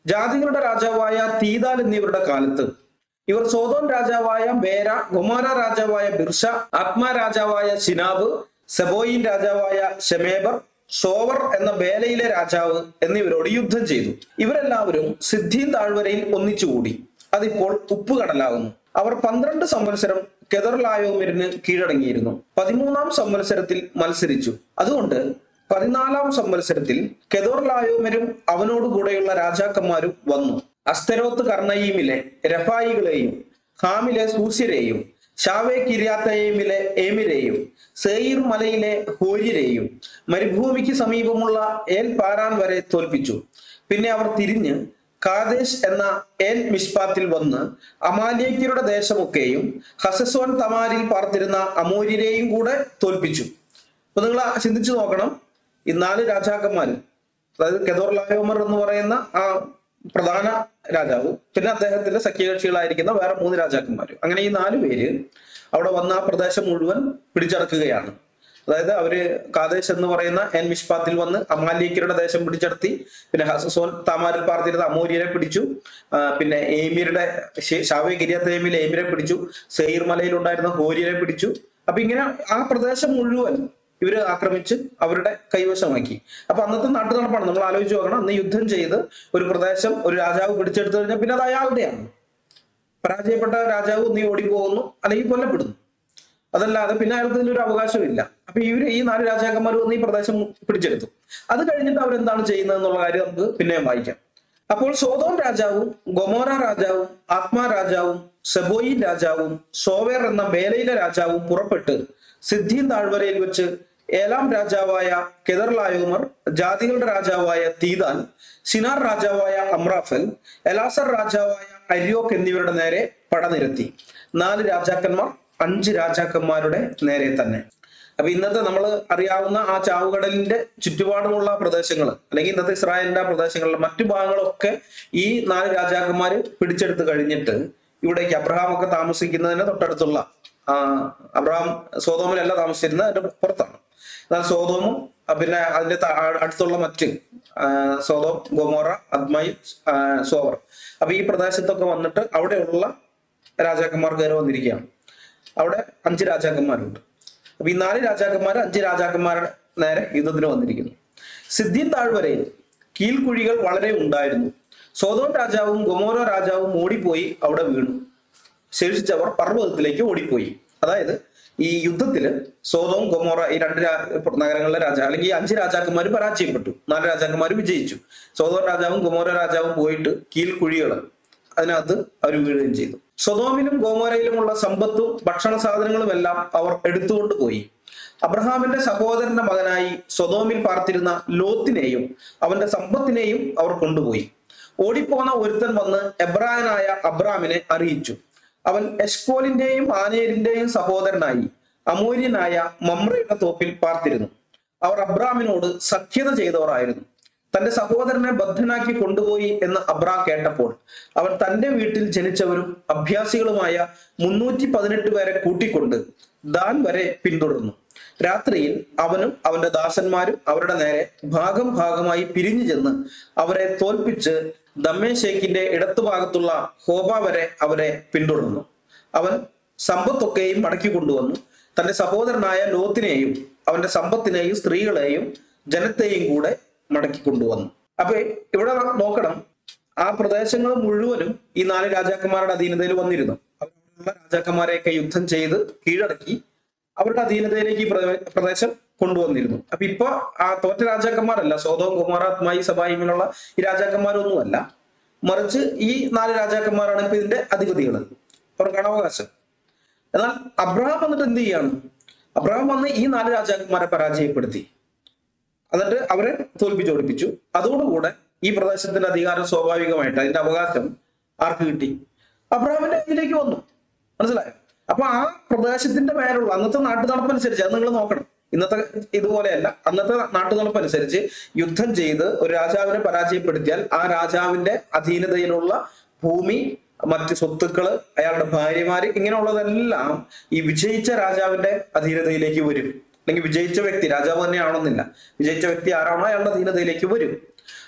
ജാതികളുടെ രാജാവായ തീതാൽ എന്നിവരുടെ കാലത്ത് ഇവർ സോതോൻ രാജാവായ ബേര ഗൊമാര രാജാവായ ബിർഷ ആത്മാ രാജാവായ ശിനാബ് സെബോയിൻ രാജാവായ ഷെമേബർ സോവർ എന്ന ബേലയിലെ രാജാവ് എന്നിവരോട് യുദ്ധം ചെയ്തു ഇവരെല്ലാവരും സിദ്ധിയും താഴ്വരയിൽ ഒന്നിച്ചുകൂടി അതിപ്പോൾ ഉപ്പുകടലാകുന്നു അവർ പന്ത്രണ്ട് സംവത്സരം കെദർലായോമിരിന് കീഴടങ്ങിയിരുന്നു പതിമൂന്നാം സംവത്സരത്തിൽ മത്സരിച്ചു അതുകൊണ്ട് പതിനാലാം സംവത്സരത്തിൽ കെദോർലായോമരും അവനോട് കൂടെയുള്ള രാജാക്കന്മാരും വന്നു അസ്തരോത്ത് കർണയീമിലെ രഫായികളെയും ഹാമിലെ സൂസ്യരെയും ഷാവേ കിര്യാത്തയീമിലെ ഏമിരെയും സെയീർ മലയിലെ ഹോര്യരെയും മരുഭൂമിക്ക് സമീപമുള്ള ഏൽ പാരാൻ വരെ തോൽപ്പിച്ചു പിന്നെ അവർ തിരിഞ്ഞ് കാദേശ് എന്ന ഏൽ മിഷ്പാത്തിൽ വന്ന് അമാലേക്യരുടെ ദേശമൊക്കെയും ഹസസോൻ തമാരിൽ പാർത്തിരുന്ന അമൂര്യരെയും കൂടെ തോൽപ്പിച്ചു അപ്പൊ നിങ്ങൾ ചിന്തിച്ചു നോക്കണം ഈ നാല് രാജാക്കന്മാര് അതായത് കെദോർ ലായോമർ എന്ന് പറയുന്ന ആ പ്രധാന രാജാവ് പിന്നെ അദ്ദേഹത്തിന്റെ സഖ്യകക്ഷികളായിരിക്കുന്ന വേറെ മൂന്ന് രാജാക്കന്മാര് അങ്ങനെ ഈ നാല് പേര് അവിടെ വന്ന ആ പ്രദേശം മുഴുവൻ പിടിച്ചടക്കുകയാണ് അതായത് അവര് കാദേശ് എന്ന് പറയുന്ന എൻ മിഷ്പാത്തിൽ വന്ന് അമാലിക്കരുടെ ദേശം പിടിച്ചടത്തി പിന്നെ ഹസസോൻ താമാരിൽ പാർത്തിരുന്ന അമൂര്യരെ പിടിച്ചു ആ, പിന്നെ ഏമിയരുടെ ഷാവേ ഗിരിയത്തേമിൽ ഏമിരെ പിടിച്ചു സെയ്ർ മലയിൽ ഉണ്ടായിരുന്ന ഹോര്യരെ പിടിച്ചു അപ്പൊ ഇങ്ങനെ ആ പ്രദേശം മുഴുവൻ ഇവര് ആക്രമിച്ച് അവരുടെ കൈവശമാക്കി അപ്പൊ അന്നത്തെ നാട്ടു നടപ്പാണ് നമ്മൾ ആലോചിച്ച് നോക്കണം അന്ന് യുദ്ധം ചെയ്ത് ഒരു പ്രദേശം ഒരു രാജാവ് പിടിച്ചെടുത്തു കഴിഞ്ഞാൽ പിന്നെ അത് അയാളുടെയാണ് പരാജയപ്പെട്ട രാജാവ് ഒന്നീ ഓടിപ്പോകുന്നു അല്ലെങ്കിൽ കൊല്ലപ്പെടുന്നു അതല്ലാതെ പിന്നെ അയാൾക്ക് ഇതിലൊരു അവകാശമില്ല അപ്പൊ ഇവര് ഈ നാല് രാജാക്കന്മാർ വന്ന് ഈ പ്രദേശം പിടിച്ചെടുത്തു അത് കഴിഞ്ഞിട്ട് അവരെന്താണ് ചെയ്യുന്നത് എന്നുള്ള കാര്യം നമുക്ക് പിന്നെയും വായിക്കാം അപ്പോൾ സോതോം രാജാവും ഗൊമോറ രാജാവും ആത്മാ രാജാവും സെബോയിൻ രാജാവും സോവേർ എന്ന ബേലയിലെ രാജാവും പുറപ്പെട്ട് സിദ്ധിൻ താഴ്വരയിൽ വെച്ച് ഏലാം രാജാവായ കെദർലായോമർ ജാതികളുടെ രാജാവായ തീതാൻ സിനാർ രാജാവായ അമ്രാഫൽ എലാസർ രാജാവായ അര്യോക്ക് എന്നിവരുടെ നേരെ പടനിരത്തി നാല് രാജാക്കന്മാർ അഞ്ച് രാജാക്കന്മാരുടെ നേരെ തന്നെ അപ്പൊ ഇന്നത്തെ നമ്മൾ അറിയാവുന്ന ആ ചാവുകടലിന്റെ ചുറ്റുപാടുമുള്ള പ്രദേശങ്ങൾ അല്ലെങ്കിൽ ഇന്നത്തെ ഇസ്രായേലിന്റെ ആ പ്രദേശങ്ങളിലെ മറ്റു ഭാഗങ്ങളൊക്കെ ഈ നാല് രാജാക്കന്മാര് പിടിച്ചെടുത്ത് കഴിഞ്ഞിട്ട് ഇവിടേക്ക് അബ്രഹാം ഒക്കെ താമസിക്കുന്നതിന് തൊട്ടടുത്തുള്ള ആ അബ്രഹാം സോതോമിലല്ല താമസിച്ചിരുന്നത് അതിന്റെ പുറത്താണ് എന്നാൽ സോതോമും ആ, പിന്നെ അതിന്റെ ത- ആ- അടുത്തുള്ള മറ്റ് ആ, സോതോം ഗൊമോറ അദ്മൈ ആ, സോവർ അപ്പൊ ഈ പ്രദേശത്തൊക്കെ വന്നിട്ട് അവിടെയുള്ള രാജാക്കന്മാർ കയറി വന്നിരിക്കുകയാണ് അവിടെ അഞ്ച് രാജാക്കന്മാരുണ്ട് അപ്പൊ ഈ നാല് രാജാക്കന്മാർ അഞ്ച് രാജാക്കന്മാരുടെ നേരെ യുദ്ധത്തിന് വന്നിരിക്കുന്നു സിദ്ധിൻ താഴ്വരയിൽ കീൽക്കുഴികൾ വളരെ ഉണ്ടായിരുന്നു സോതോം രാജാവും ഗൊമോരോ രാജാവും ഓടിപ്പോയി അവിടെ വീണു ശേഷിച്ചവർ പർവ്വതത്തിലേക്ക് ഓടിപ്പോയി അതായത് ഈ യുദ്ധത്തില് സോതോം ഗൊമോറ ഈ രണ്ട് രാ- നഗരങ്ങളിലെ രാജാ അല്ലെങ്കിൽ ഈ അഞ്ച് രാജാക്കന്മാർ പരാജയപ്പെട്ടു നാല് രാജാക്കന്മാർ വിജയിച്ചു സോതോം രാജാവും ഗൊമോര രാജാവും പോയിട്ട് കീൽക്കുഴികൾ അതിനകത്ത് അവർ വീഴുകയും ചെയ്തു സ്വതോമിലും ഗോമോരയിലുമുള്ള സമ്പത്തും ഭക്ഷണ സാധനങ്ങളും എല്ലാം അവർ എടുത്തുകൊണ്ട് പോയി അബ്രഹാമിന്റെ സഹോദരന്റെ മകനായി സ്വതോമിൽ പാർത്തിരുന്ന ലോത്തിനെയും അവന്റെ സമ്പത്തിനെയും അവർ കൊണ്ടുപോയി ഓടിപ്പോന്ന ഒരുത്തൻ വന്ന് എബ്രായനായ അബ്രാമിനെ അറിയിച്ചു അവൻ എഷ്കോലിന്റെയും ആനേരിന്റെയും സഹോദരനായി അമൂര്യനായ മമ്രയുടെ തോപ്പിൽ പാർത്തിരുന്നു അവർ അബ്രാമിനോട് സഖ്യത ചെയ്തവരായിരുന്നു തന്റെ സഹോദരനെ ബദ്ധനാക്കി കൊണ്ടുപോയി എന്ന് അബ്രാം കേട്ടപ്പോൾ അവൻ തന്റെ വീട്ടിൽ ജനിച്ചവരും അഭ്യാസികളുമായ മുന്നൂറ്റി പതിനെട്ട് പേരെ കൂട്ടിക്കൊണ്ട് ദാൻ വരെ പിന്തുടർന്നു രാത്രിയിൽ അവനും അവന്റെ ദാസന്മാരും അവരുടെ നേരെ ഭാഗം ഭാഗമായി പിരിഞ്ഞു ചെന്ന് അവരെ തോൽപ്പിച്ച് ദമ്മേശേക്കിന്റെ ഇടത്തുഭാഗത്തുള്ള ഹോബ വരെ അവരെ പിന്തുടർന്നു അവൻ സമ്പത്തൊക്കെയും മടക്കി കൊണ്ടുവന്നു തന്റെ സഹോദരനായ ലോത്തിനെയും അവന്റെ സമ്പത്തിനെയും സ്ത്രീകളെയും ജനത്തെയും കൂടെ മടക്കി കൊണ്ടുവന്നു അപ്പൊ ഇവിടെ നോക്കണം ആ പ്രദേശങ്ങൾ മുഴുവനും ഈ നാല് രാജാക്കന്മാരുടെ അധീനതയിൽ വന്നിരുന്നു അവരുള്ള രാജാക്കന്മാരെയൊക്കെ യുദ്ധം ചെയ്ത് കീഴടക്കി അവരുടെ അധീനതയിലേക്ക് ഈ പ്രദേ- പ്രദേശം കൊണ്ടുവന്നിരുന്നു അപ്പൊ ഇപ്പൊ ആ തോറ്റ രാജാക്കന്മാരല്ല സോതോം കുമാറാത്മായി സഭായിമിലുള്ള ഈ രാജാക്കന്മാരൊന്നുമല്ല മറിച്ച് ഈ നാല് രാജാക്കന്മാരാണ് ഇപ്പൊ ഇതിന്റെ അധിപതികൾ അവർക്കാണ് അവകാശം എന്നാൽ അബ്രഹാം വന്നിട്ട് എന്ത് ചെയ്യാണ് അബ്രഹാം വന്ന് ഈ നാല് രാജാക്കന്മാരെ പരാജയപ്പെടുത്തി എന്നിട്ട് അവരെ തോൽപ്പിച്ചോടിപ്പിച്ചു അതോടുകൂടെ ഈ പ്രദേശത്തിന്റെ അധികാരം സ്വാഭാവികമായിട്ട് അതിന്റെ അവകാശം ആർക്ക് കിട്ടി അബ്രഹാമിന്റെ ഇതിലേക്ക് വന്നു മനസ്സിലായോ അപ്പൊ ആ പ്രദേശത്തിന്റെ മേലുള്ള അന്നത്തെ നാട്ടു നടപ്പനുസരിച്ച് അത് നിങ്ങൾ നോക്കണം ഇന്നത്തെ ഇതുപോലെയല്ല അന്നത്തെ നാട്ടു നടപ്പനുസരിച്ച് യുദ്ധം ചെയ്ത് ഒരു രാജാവിനെ പരാജയപ്പെടുത്തിയാൽ ആ രാജാവിന്റെ അധീനതയിലുള്ള ഭൂമി മറ്റ് സ്വത്തുക്കള് അയാളുടെ ഭാര്യമാര് ഇങ്ങനെയുള്ളതെല്ലാം ഈ വിജയിച്ച രാജാവിന്റെ അധീനതയിലേക്ക് വരും അല്ലെങ്കിൽ വിജയിച്ച വ്യക്തി രാജാവ് തന്നെ ആവണമെന്നില്ല വിജയിച്ച വ്യക്തി ആരാണോ അയാളുടെ അധീനതയിലേക്ക് വരും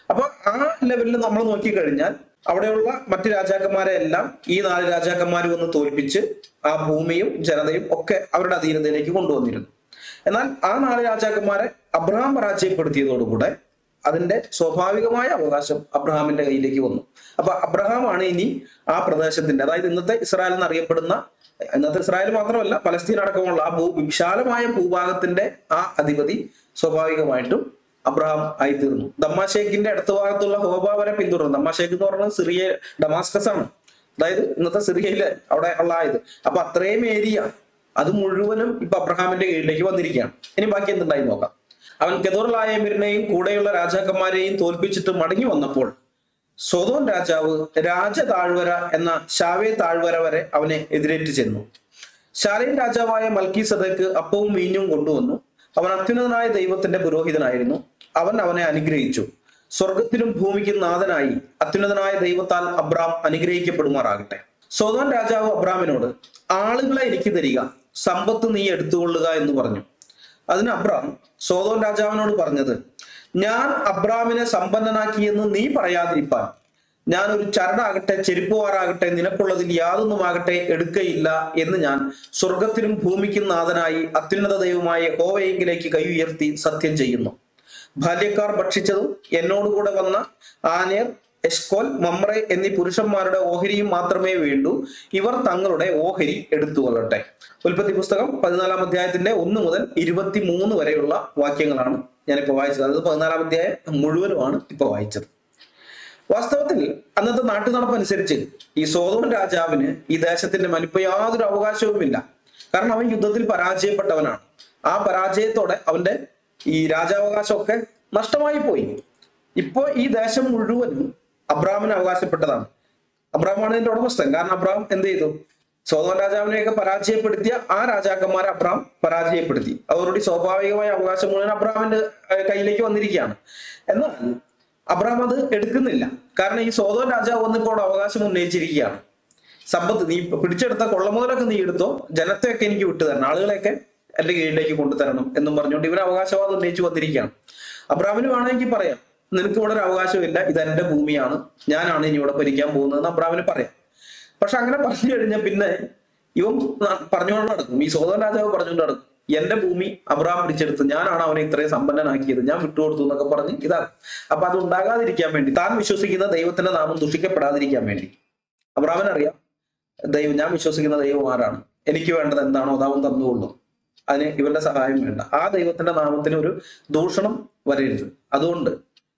അപ്പൊ ആ ലെവലിൽ നമ്മൾ നോക്കിക്കഴിഞ്ഞാൽ അവിടെയുള്ള മറ്റ് രാജാക്കന്മാരെ എല്ലാം ഈ നാല് രാജാക്കന്മാർ വന്ന് തോൽപ്പിച്ച് ആ ഭൂമിയും ജനതയും ഒക്കെ അവരുടെ അധീനതയിലേക്ക് കൊണ്ടുവന്നിരുന്നു എന്നാൽ ആ നാല് രാജാക്കന്മാരെ അബ്രഹാം പരാജയപ്പെടുത്തിയതോടുകൂടെ അതിന്റെ സ്വാഭാവികമായ അവകാശം അബ്രഹാമിന്റെ കയ്യിലേക്ക് വന്നു അപ്പൊ അബ്രഹാമാണ് ഇനി ആ പ്രദേശത്തിന്റെ അതായത് ഇന്നത്തെ ഇസ്രായേൽ എന്നറിയപ്പെടുന്ന ഇന്നത്തെ ഇസ്രായേൽ മാത്രമല്ല പലസ്തീൻ അടക്കമുള്ള ആ ഭൂ വിശാലമായ ഭൂഭാഗത്തിന്റെ ആ അധിപതി സ്വാഭാവികമായിട്ടും അബ്രഹാം ആയിത്തീർന്നു ദമ്മാശേഖിന്റെ അടുത്ത ഭാഗത്തുള്ള ഹോബ വരെ പിന്തുടർന്നു ദമ്മാശേഖ് എന്ന് പറയുന്നത് സിറിയ ഡമാസ്കസ് ആണ് അതായത് ഇന്നത്തെ സിറിയയിലെ അവിടെ ഉള്ള ആയത് അപ്പൊ അത്രയും ഏരിയ അത് മുഴുവനും ഇപ്പൊ അബ്രഹാമിന്റെ കീഴിലേക്ക് വന്നിരിക്കുകയാണ് ഇനി ബാക്കി എന്തുണ്ടായി നോക്കാം അവൻ കെതോറിലായമിരിനെയും കൂടെയുള്ള രാജാക്കന്മാരെയും തോൽപ്പിച്ചിട്ട് മടങ്ങി വന്നപ്പോൾ സ്വതോൻ രാജാവ് രാജ താഴ്വര എന്ന ഷാവേ താഴ്വര വരെ അവനെ എതിരേറ്റ് ചെന്നു ശാലയും രാജാവായ മൽക്കി സദക്ക് അപ്പവും വീഞ്ഞും കൊണ്ടുവന്നു അവൻ അത്യുന്നതനായ ദൈവത്തിന്റെ പുരോഹിതനായിരുന്നു അവൻ അവനെ അനുഗ്രഹിച്ചു സ്വർഗത്തിനും ഭൂമിക്കും നാഥനായി അത്യുന്നതനായ ദൈവത്താൽ അബ്രാം അനുഗ്രഹിക്കപ്പെടുമാറാകട്ടെ സോതോൻ രാജാവ് അബ്രാമിനോട് ആളുകളെ എനിക്ക് തരിക സമ്പത്ത് നീ എടുത്തുകൊള്ളുക എന്ന് പറഞ്ഞു അതിന് അബ്രാം സോതോൻ രാജാവിനോട് പറഞ്ഞത് ഞാൻ അബ്രാമിനെ സമ്പന്നനാക്കിയെന്ന് നീ പറയാതിരിപ്പാൻ ഞാൻ ഒരു ചരടാകട്ടെ ചെരുപ്പുവാറാകട്ടെ നിനക്കുള്ളതിൽ യാതൊന്നുമാകട്ടെ എടുക്കയില്ല എന്ന് ഞാൻ സ്വർഗത്തിനും ഭൂമിക്കും നാഥനായി അത്യുന്നത ദൈവമായ ഹോവയെങ്കിലേക്ക് കൈ ഉയർത്തി സത്യം ചെയ്യുന്നു ബാല്യക്കാർ ഭക്ഷിച്ചതും എന്നോടുകൂടെ വന്ന ആനേർ എസ്കോൽ മമ്രെ എന്നീ പുരുഷന്മാരുടെ ഓഹരിയും മാത്രമേ വേണ്ടൂ ഇവർ തങ്ങളുടെ ഓഹരി എടുത്തുകൊള്ളട്ടെ ഉൽപ്പത്തി പുസ്തകം പതിനാലാം അധ്യായത്തിന്റെ ഒന്ന് മുതൽ ഇരുപത്തി മൂന്ന് വരെയുള്ള വാക്യങ്ങളാണ് ഞാനിപ്പോ വായിച്ചത് അതായത് പതിനാലാം അധ്യായം മുഴുവനുമാണ് ഇപ്പൊ വായിച്ചത് വാസ്തവത്തിൽ അന്നത്തെ നാട്ടു നടപ്പനുസരിച്ച് ഈ സോതോൻ രാജാവിന് ഈ ദേശത്തിന്റെ മലിപ്പ് യാതൊരു അവകാശവുമില്ല കാരണം അവൻ യുദ്ധത്തിൽ പരാജയപ്പെട്ടവനാണ് ആ പരാജയത്തോടെ അവന്റെ ഈ രാജാവകാശമൊക്കെ നഷ്ടമായി പോയി ഇപ്പോ ഈ ദേശം മുഴുവനും അബ്രാമിന് അവകാശപ്പെട്ടതാണ് അബ്രാമാണ് ഇതിന്റെ ഉടമസ്ഥൻ കാരണം അബ്രാം എന്ത് ചെയ്തു സോതോൻ രാജാവിനെയൊക്കെ പരാജയപ്പെടുത്തിയ ആ രാജാക്കന്മാരെ അബ്രാം പരാജയപ്പെടുത്തി അതോടുകൂടി സ്വാഭാവികമായ അവകാശം മുഴുവൻ അബ്രാമിന്റെ ഏർ, കയ്യിലേക്ക് വന്നിരിക്കുകയാണ് എന്നാൽ അബ്രാം അത് എടുക്കുന്നില്ല കാരണം ഈ സോതോൻ രാജാവ് വന്നിപ്പോൾ അവകാശം ഉന്നയിച്ചിരിക്കുകയാണ് സമ്പത്ത് നീ പിടിച്ചെടുത്ത കൊള്ളമുതലൊക്കെ നീ എടുത്തോ ജനത്തെയൊക്കെ എനിക്ക് വിട്ടു തരണം ആളുകളെയൊക്കെ എന്റെ കീഴിലേക്ക് കൊണ്ടുതരണം എന്നും പറഞ്ഞുകൊണ്ട് ഇവർ അവകാശവാദം ഉന്നയിച്ച് വന്നിരിക്കുകയാണ് അബ്രാമിന് വേണമെങ്കിൽ പറയാം നിനക്ക് ഇവിടെ ഒരു അവകാശമില്ല ഇത് എന്റെ ഭൂമിയാണ് ഞാനാണ് ഇനി ഇവിടെ ഭരിക്കാൻ പോകുന്നതെന്ന് അബ്രാമിന് പറയാം പക്ഷെ അങ്ങനെ പറഞ്ഞു കഴിഞ്ഞാൽ പിന്നെ ഇവൻ ന- പറഞ്ഞുകൊണ്ട് നടക്കും ഈ സോദൻ രാജാവ് പറഞ്ഞുകൊണ്ട് നടക്കും എന്റെ ഭൂമി അബ്രാം പിടിച്ചെടുത്ത് ഞാനാണ് അവനെ ഇത്രയും സമ്പന്നനാക്കിയത് ഞാൻ വിട്ടുകൊടുത്തു എന്നൊക്കെ പറഞ്ഞ് ഇതാണ് അപ്പൊ അത് ഉണ്ടാകാതിരിക്കാൻ വേണ്ടി താൻ വിശ്വസിക്കുന്ന ദൈവത്തിന്റെ നാമം ദുഷിക്കപ്പെടാതിരിക്കാൻ വേണ്ടി അബ്രാമിനറിയാം ദൈവം ഞാൻ വിശ്വസിക്കുന്ന ദൈവം ആരാണ് എനിക്ക് വേണ്ടത് എന്താണോ അതാവൻ തന്നുകൊള്ളും അതിന് ഇവരുടെ സഹായം വേണ്ട ആ ദൈവത്തിന്റെ നാമത്തിന് ഒരു ദൂഷണം വരരുത് അതുകൊണ്ട്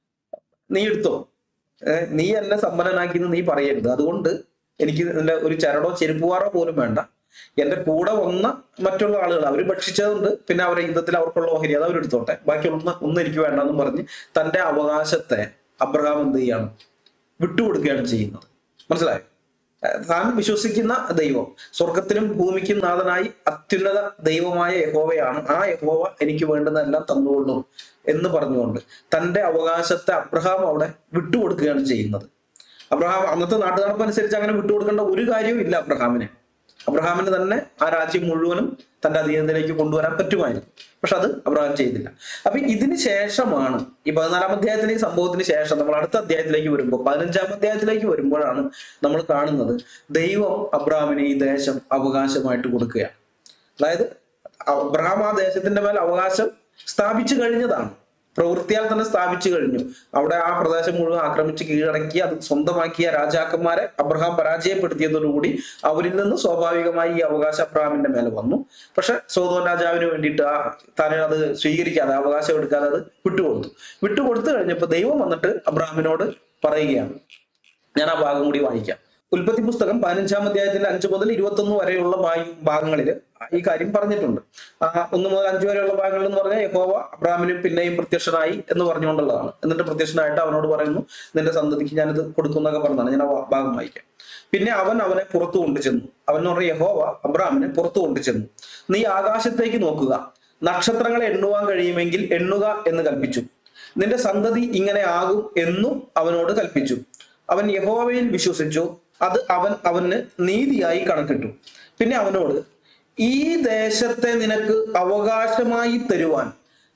നീ എടുത്തോ ഏഹ് നീ എന്നെ സമ്പന്നനാക്കിയെന്ന് നീ പറയരുത് അതുകൊണ്ട് എനിക്ക് ഇതിന്റെ ഒരു ചരടോ ചെരുപ്പുവാറോ പോലും വേണ്ട എന്റെ കൂടെ വന്ന മറ്റുള്ള ആളുകൾ അവർ ഭക്ഷിച്ചതുണ്ട് പിന്നെ അവരെ യുദ്ധത്തിൽ അവർക്കുള്ള ഓഹരി അത് അവരെടുത്തോട്ടെ ബാക്കി ഒന്ന് ഒന്നും എനിക്ക് വേണ്ടെന്നും പറഞ്ഞ് തന്റെ അവകാശത്തെ അബ്രഹാം എന്ത് ചെയ്യാണ് വിട്ടുകൊടുക്കുകയാണ് ചെയ്യുന്നത് മനസ്സിലായോ ഏഹ് താൻ വിശ്വസിക്കുന്ന ദൈവം സ്വർഗത്തിനും ഭൂമിക്കും നാഥനായി അത്യുന്നത ദൈവമായ യഹോവയാണ് ആ യഹോവ എനിക്ക് വേണ്ടുന്നതെല്ലാം തന്നുകൊള്ളും എന്ന് പറഞ്ഞുകൊണ്ട് തന്റെ അവകാശത്തെ അബ്രഹാം അവിടെ വിട്ടുകൊടുക്കുകയാണ് ചെയ്യുന്നത് അബ്രഹാം അന്നത്തെ നാട്ടുനടപ്പനുസരിച്ച് അങ്ങനെ വിട്ടുകൊടുക്കേണ്ട ഒരു കാര്യവും ഇല്ല അബ്രഹാമിന് അബ്രഹാമിന് തന്നെ ആ രാജ്യം മുഴുവനും തന്റെ അധീനത്തിലേക്ക് കൊണ്ടുവരാൻ പറ്റുമായിരുന്നു പക്ഷെ അത് അബ്രഹാം ചെയ്തില്ല അപ്പൊ ഇതിന് ശേഷമാണ് ഈ പതിനാലാം അധ്യായത്തിലെ ഈ സംഭവത്തിന് ശേഷം നമ്മൾ അടുത്ത അധ്യായത്തിലേക്ക് വരുമ്പോൾ പതിനഞ്ചാം അധ്യായത്തിലേക്ക് വരുമ്പോഴാണ് നമ്മൾ കാണുന്നത് ദൈവം അബ്രഹാമിന് ഈ ദേശം അവകാശമായിട്ട് കൊടുക്കുകയാണ് അതായത് അബ്രഹാം ആ ദേശത്തിന്റെ മേൽ അവകാശം സ്ഥാപിച്ചു കഴിഞ്ഞതാണ് പ്രവൃത്തിയാൽ തന്നെ സ്ഥാപിച്ചു കഴിഞ്ഞു അവിടെ ആ പ്രദേശം മുഴുവൻ ആക്രമിച്ച് കീഴടക്കി അത് സ്വന്തമാക്കിയ രാജാക്കന്മാരെ അബ്രഹാം പരാജയപ്പെടുത്തിയതോടുകൂടി അവരിൽ നിന്ന് സ്വാഭാവികമായി ഈ അവകാശം അബ്രഹാമിന്റെ മേലെ വന്നു പക്ഷെ സോതോൻ രാജാവിന് വേണ്ടിയിട്ട് ആ താൻ അത് സ്വീകരിക്കാതെ അവകാശം എടുക്കാതെ അത് വിട്ടുകൊടുത്തു വിട്ടുകൊടുത്തു കഴിഞ്ഞപ്പോൾ ദൈവം വന്നിട്ട് അബ്രഹാമിനോട് പറയുകയാണ് ഞാൻ ആ ഭാഗം കൂടി വായിക്കാം ഉൽപ്പത്തി പുസ്തകം പതിനഞ്ചാം അധ്യായത്തിന്റെ അഞ്ച് മുതൽ ഇരുപത്തൊന്ന് വരെയുള്ള ഭാഗങ്ങളിൽ ഈ കാര്യം പറഞ്ഞിട്ടുണ്ട് ആ ഒന്ന് മുതൽ അഞ്ച് വരെയുള്ള ഭാഗങ്ങളിൽ എന്ന് പറഞ്ഞാൽ യഹോവ അബ്രാമിനും പിന്നെയും പ്രത്യക്ഷനായി എന്ന് പറഞ്ഞുകൊണ്ടുള്ളതാണ് എന്നിട്ട് പ്രത്യക്ഷനായിട്ട് അവനോട് പറയുന്നു നിന്റെ സന്തതിക്ക് ഞാനിത് കൊടുക്കും എന്നൊക്കെ പറഞ്ഞതാണ് ഞാൻ ആ ഭാ- ഭാഗം വായിക്കാം പിന്നെ അവൻ അവനെ പുറത്തു കൊണ്ടുചെന്നു അവൻ എന്ന് പറഞ്ഞ യഹോവ അബ്രാമിനെ പുറത്തു കൊണ്ടുചെന്നു നീ ആകാശത്തേക്ക് നോക്കുക നക്ഷത്രങ്ങളെ എണ്ണുവാൻ കഴിയുമെങ്കിൽ എണ്ണുക എന്ന് കൽപ്പിച്ചു നിന്റെ സന്തതി ഇങ്ങനെ ആകും എന്നും അവനോട് കൽപ്പിച്ചു അവൻ യഹോവയിൽ വിശ്വസിച്ചു അത് അവൻ അവന് നീതിയായി കണക്കിട്ടു പിന്നെ അവനോട് ഈ ദേശത്തെ നിനക്ക് അവകാശമായി തരുവാൻ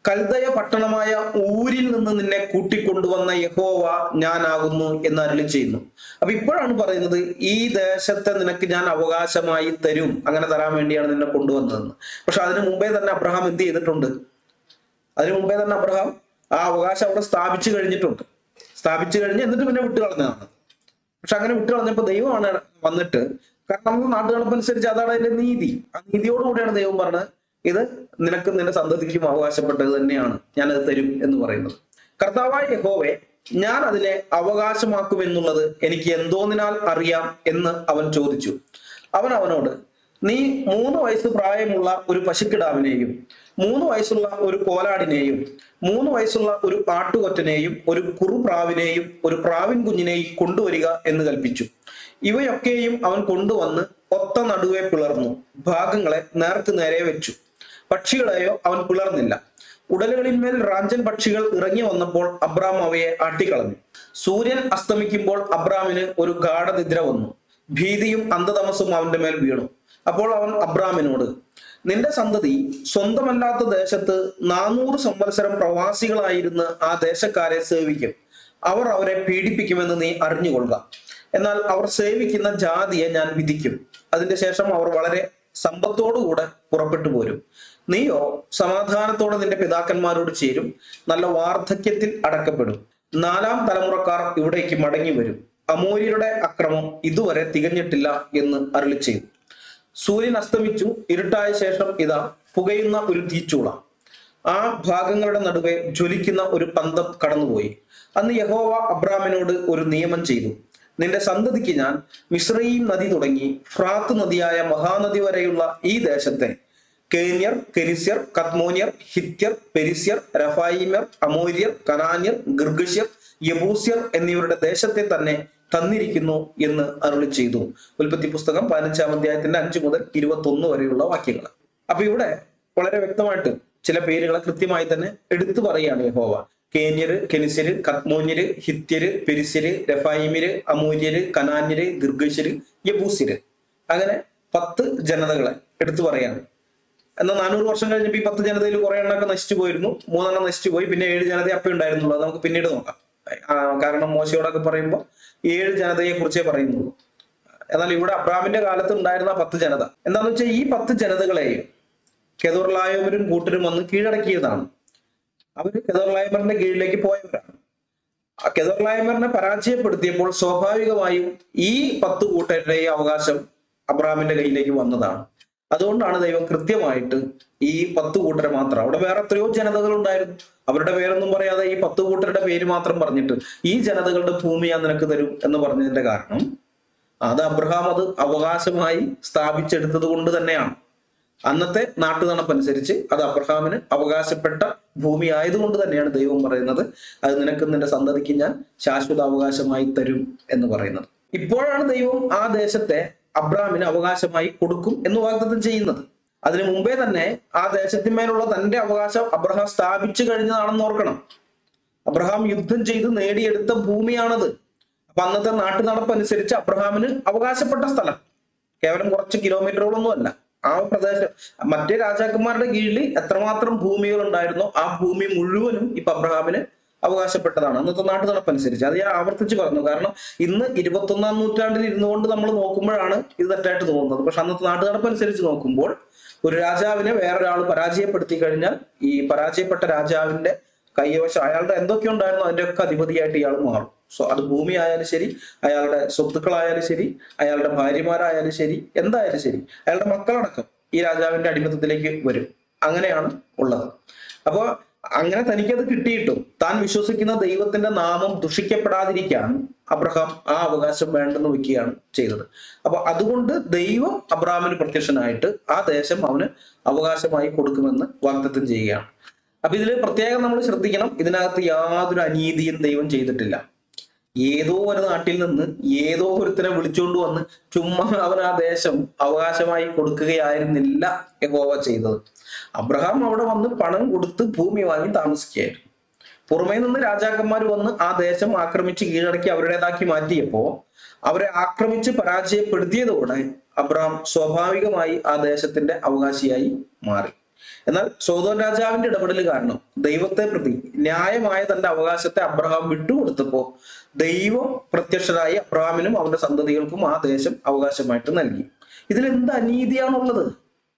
കൽദയ പട്ടണമായ ഊരിൽ നിന്ന് നിന്നെ കൂട്ടിക്കൊണ്ടുവന്ന യഹോവ ഞാനാകുന്നു എന്ന് അരളി ചെയ്യുന്നു അപ്പൊ ഇപ്പോഴാണ് പറയുന്നത് ഈ ദേശത്തെ നിനക്ക് ഞാൻ അവകാശമായി തരും അങ്ങനെ തരാൻ വേണ്ടിയാണ് നിന്നെ കൊണ്ടുവന്നതെന്ന് പക്ഷെ അതിനു മുമ്പേ തന്നെ അബ്രഹാം എന്ത് ചെയ്തിട്ടുണ്ട് അതിനു മുമ്പേ തന്നെ അബ്രഹാം ആ അവകാശം അവിടെ സ്ഥാപിച്ചു കഴിഞ്ഞിട്ടുണ്ട് സ്ഥാപിച്ചു കഴിഞ്ഞ് എന്നിട്ട് പിന്നെ വിട്ടു കളഞ്ഞതാണ് പക്ഷെ അങ്ങനെ വിട്ടു കളഞ്ഞപ്പോ ദൈവമാണ് വന്നിട്ട് കാരണം നമ്മുടെ നാട്ടുകണപ്പനുസരിച്ച് അതാണ് അതിന്റെ നീതി ആ നീതിയോടുകൂടിയാണ് ദൈവം പറഞ്ഞത് ഇത് നിനക്ക് നിന്റെ സന്തതിക്കും അവകാശപ്പെട്ടത് തന്നെയാണ് ഞാനത് തരും എന്ന് പറയുന്നത് കർത്താവായ യഹോവെ ഞാൻ അതിനെ അവകാശമാക്കുമെന്നുള്ളത് എനിക്ക് എന്തോന്നിനാൽ അറിയാം എന്ന് അവൻ ചോദിച്ചു അവൻ അവനോട് നീ മൂന്ന് വയസ്സ് പ്രായമുള്ള ഒരു പശുക്കിടാവിനെയും മൂന്ന് വയസ്സുള്ള ഒരു കോലാടിനെയും മൂന്ന് വയസ്സുള്ള ഒരു ആട്ടുകൊറ്റനെയും ഒരു കുറുപ്രാവിനെയും ഒരു പ്രാവിൻ കുഞ്ഞിനെയും കൊണ്ടുവരിക എന്ന് കൽപ്പിച്ചു ഇവയൊക്കെയും അവൻ കൊണ്ടുവന്ന് ഒത്ത നടുവെ പിളർന്നു ഭാഗങ്ങളെ നേർക്ക് നേരെ വെച്ചു പക്ഷികളെയോ അവൻ പിളർന്നില്ല ഉടലുകളിന്മേൽ റാഞ്ചൻ പക്ഷികൾ ഇറങ്ങി വന്നപ്പോൾ അബ്രാം അവയെ ആട്ടിക്കളഞ്ഞു സൂര്യൻ അസ്തമിക്കുമ്പോൾ അബ്രാമിന് ഒരു ഗാഠനിദ്ര വന്നു ഭീതിയും അന്ധതമസും അവന്റെ മേൽ വീണു അപ്പോൾ അവൻ അബ്രാമിനോട് നിന്റെ സന്തതി സ്വന്തമല്ലാത്ത ദേശത്ത് നാനൂറ് സംവത്സരം പ്രവാസികളായിരുന്ന് ആ ദേശക്കാരെ സേവിക്കും അവർ അവരെ പീഡിപ്പിക്കുമെന്ന് നീ അറിഞ്ഞുകൊള്ളുക എന്നാൽ അവർ സേവിക്കുന്ന ജാതിയെ ഞാൻ വിധിക്കും അതിന്റെ ശേഷം അവർ വളരെ സമ്പത്തോടുകൂടെ പുറപ്പെട്ടു പോരും നീയോ സമാധാനത്തോടെ നിന്റെ പിതാക്കന്മാരോട് ചേരും നല്ല വാർദ്ധക്യത്തിൽ അടക്കപ്പെടും നാലാം തലമുറക്കാർ ഇവിടേക്ക് മടങ്ങി വരും അമൂര്യരുടെ അക്രമം ഇതുവരെ തികഞ്ഞിട്ടില്ല എന്ന് അരുളി ചെയ്തു സൂര്യൻ അസ്തമിച്ചു ഇരുട്ടായ ശേഷം ഇതാ പുകയുന്ന ഒരു തീച്ചൂള ആ ഭാഗങ്ങളുടെ നടുവെ ജ്വലിക്കുന്ന ഒരു പന്തം കടന്നുപോയി അന്ന് യഹോവ അബ്രാമിനോട് ഒരു നിയമം ചെയ്തു നിന്റെ സന്തതിക്ക് ഞാൻ മിശ്രയീം നദി തുടങ്ങി ഫ്രാത്ത് നദിയായ മഹാനദി വരെയുള്ള ഈ ദേശത്തെ കേന്യർ കെനിസ്യർ കത്മോന്യർ ഹിത്യർ പെരിസ്യർ രഫായിമ്യർ അമോര്യർ കനാന്യർ ഗിർഗിഷ്യർ യബൂസ്യർ എന്നിവരുടെ ദേശത്തെ തന്നെ തന്നിരിക്കുന്നു എന്ന് അരുളി ചെയ്തു ഉൽപ്പത്തി പുസ്തകം പതിനഞ്ചാം അധ്യായത്തിന്റെ അഞ്ചു മുതൽ ഇരുപത്തി ഒന്ന് വരെയുള്ള വാക്യങ്ങൾ അപ്പൊ ഇവിടെ വളരെ വ്യക്തമായിട്ട് ചില പേരുകളെ കൃത്യമായി തന്നെ എടുത്തു പറയുകയാണ് യഹോവ കേന്യര് കെനിസ്യര് കത്മോന്യര് ഹിത്യര് പെരിസ്യര് രഫായിമ്യര് അമൂര്യര് കനാന്യര് ഗിർഗശ്യര് യബൂസ്യര് അങ്ങനെ പത്ത് ജനതകളെ എടുത്തു പറയാണ് എന്നാൽ നാനൂറ് വർഷം കഴിഞ്ഞപ്പോൾ ഈ പത്ത് ജനതയിൽ കുറെ എണ്ണമൊക്കെ നശിച്ചു പോയിരുന്നു മൂന്നെണ്ണം നശിച്ചു പോയി പിന്നെ ഏഴ് ജനത അപ്പേ ഉണ്ടായിരുന്നുള്ളൂ അത് നമുക്ക് പിന്നീട് നോക്കാം ആ, കാരണം മോശയോടൊക്കെ പറയുമ്പോൾ ഏഴ് ജനതയെ കുറിച്ചേ പറയുന്നുള്ളൂ എന്നാൽ ഇവിടെ അബ്രാമിന്റെ കാലത്ത് ഉണ്ടായിരുന്ന ആ പത്ത് ജനത എന്താന്ന് വെച്ചാൽ ഈ പത്ത് ജനതകളെയും കെതോർലായവരും കൂട്ടരും വന്ന് കീഴടക്കിയതാണ് അവര് കെതോർലായമറിന്റെ കീഴിലേക്ക് പോയവരാണ് ആ കെതോർലായമറിനെ പരാജയപ്പെടുത്തിയപ്പോൾ സ്വാഭാവികമായും ഈ പത്ത് കൂട്ടരുടെയും അവകാശം അബ്രാമിന്റെ കയ്യിലേക്ക് വന്നതാണ് അതുകൊണ്ടാണ് ദൈവം കൃത്യമായിട്ട് ഈ പത്ത് കൂട്ടരെ മാത്രം അവിടെ വേറെ എത്രയോ ജനതകൾ ഉണ്ടായിരുന്നു അവരുടെ പേരൊന്നും പറയാതെ ഈ പത്ത് കൂട്ടരുടെ പേര് മാത്രം പറഞ്ഞിട്ട് ഈ ജനതകളുടെ ഭൂമി ഞാൻ നിനക്ക് തരും എന്ന് പറഞ്ഞതിന്റെ കാരണം അത് അബ്രഹാം അത് അവകാശമായി സ്ഥാപിച്ചെടുത്തത് കൊണ്ട് തന്നെയാണ് അന്നത്തെ നാട്ടുനടപ്പനുസരിച്ച് അത് അബ്രഹാമിന് അവകാശപ്പെട്ട ഭൂമി ആയതുകൊണ്ട് തന്നെയാണ് ദൈവം പറയുന്നത് അത് നിനക്ക് നിന്റെ സന്തതിക്ക് ഞാൻ ശാശ്വത അവകാശമായി തരും എന്ന് പറയുന്നത് ഇപ്പോഴാണ് ദൈവം ആ ദേശത്തെ അബ്രഹാമിന് അവകാശമായി കൊടുക്കും എന്ന് വാഗ്ദത്തം ചെയ്യുന്നത് അതിനു മുമ്പേ തന്നെ ആ ദേശത്തിന്മേലുള്ള തന്റെ അവകാശം അബ്രഹാം സ്ഥാപിച്ചു കഴിഞ്ഞതാണെന്ന് ഓർക്കണം അബ്രഹാം യുദ്ധം ചെയ്ത് നേടിയെടുത്ത ഭൂമിയാണത് അപ്പൊ അന്നത്തെ നാട്ടു നടപ്പനുസരിച്ച് അബ്രഹാമിന് അവകാശപ്പെട്ട സ്ഥലം കേവലം കുറച്ച് കിലോമീറ്ററുകളൊന്നും അല്ല ആ പ്രദേശം മറ്റേ രാജാക്കന്മാരുടെ കീഴിൽ എത്രമാത്രം ഭൂമികൾ ഉണ്ടായിരുന്നോ ആ ഭൂമി മുഴുവനും ഇപ്പൊ അബ്രഹാമിന് അവകാശപ്പെട്ടതാണ് അന്നത്തെ നാട്ടു നടപ്പനുസരിച്ച് അത് ഞാൻ ആവർത്തിച്ച് പറഞ്ഞു കാരണം ഇന്ന് ഇരുപത്തൊന്നാം നൂറ്റാണ്ടിൽ ഇരുന്നുകൊണ്ട് നമ്മൾ നോക്കുമ്പോഴാണ് ഇത് തെറ്റായിട്ട് തോന്നുന്നത് പക്ഷെ അന്നത്തെ നാട്ടു നടപ്പനുസരിച്ച് നോക്കുമ്പോൾ ഒരു രാജാവിനെ വേറൊരാൾ പരാജയപ്പെടുത്തി കഴിഞ്ഞാൽ ഈ പരാജയപ്പെട്ട രാജാവിന്റെ കൈവശം അയാളുടെ എന്തൊക്കെ ഉണ്ടായിരുന്നോ അതിന്റെ ഒക്കെ അധിപതിയായിട്ട് ഇയാൾ മാറും സോ അത് ഭൂമി ആയാലും ശരി അയാളുടെ സ്വത്തുക്കളായാലും ശരി അയാളുടെ ഭാര്യമാരായാലും ശരി എന്തായാലും ശരി അയാളുടെ മക്കളടക്കം ഈ രാജാവിന്റെ അടിമത്തത്തിലേക്ക് വരും അങ്ങനെയാണ് ഉള്ളത് അപ്പോ അങ്ങനെ തനിക്കത് കിട്ടിയിട്ടും താൻ വിശ്വസിക്കുന്ന ദൈവത്തിന്റെ നാമം ദുഷിക്കപ്പെടാതിരിക്കാൻ അബ്രഹാം ആ അവകാശം വേണ്ടെന്ന് വെക്കുകയാണ് ചെയ്തത് അപ്പൊ അതുകൊണ്ട് ദൈവം അബ്രഹാമിന് പ്രത്യക്ഷനായിട്ട് ആ ദേശം അവന് അവകാശമായി കൊടുക്കുമെന്ന് വാഗ്ദത്തം ചെയ്യുകയാണ് അപ്പൊ ഇതിൽ പ്രത്യേകം നമ്മൾ ശ്രദ്ധിക്കണം ഇതിനകത്ത് യാതൊരു അനീതിയും ദൈവം ചെയ്തിട്ടില്ല ഏതോ ഒരു നാട്ടിൽ നിന്ന് ഏതോ ഒരുത്തനെ വിളിച്ചുകൊണ്ട് വന്ന് ചുമ്മാ അവൻ ആ ദേശം അവകാശമായി കൊടുക്കുകയായിരുന്നില്ല യഹോവ ചെയ്തത് അബ്രഹാം അവിടെ വന്ന് പണം കൊടുത്ത് ഭൂമി വാങ്ങി താമസിക്കുകയായിരുന്നു പുറമേ നിന്ന് രാജാക്കന്മാർ വന്ന് ആ ദേശം ആക്രമിച്ച് കീഴടക്കി അവരുടേതാക്കി മാറ്റിയപ്പോ അവരെ ആക്രമിച്ച് പരാജയപ്പെടുത്തിയതോടെ അബ്രഹാം സ്വാഭാവികമായി ആ ദേശത്തിന്റെ അവകാശിയായി മാറി എന്നാൽ സോതോൻ രാജാവിന്റെ ഇടപെടൽ കാരണം ദൈവത്തെ പ്രതി ന്യായമായ തന്റെ അവകാശത്തെ അബ്രഹാം വിട്ടുകൊടുത്തപ്പോ ദൈവം പ്രത്യക്ഷരായി അബ്രഹാമിനും അവന്റെ സന്തതികൾക്കും ആ ദേശം അവകാശമായിട്ട് നൽകി ഇതിൽ എന്ത് അനീതിയാണുള്ളത്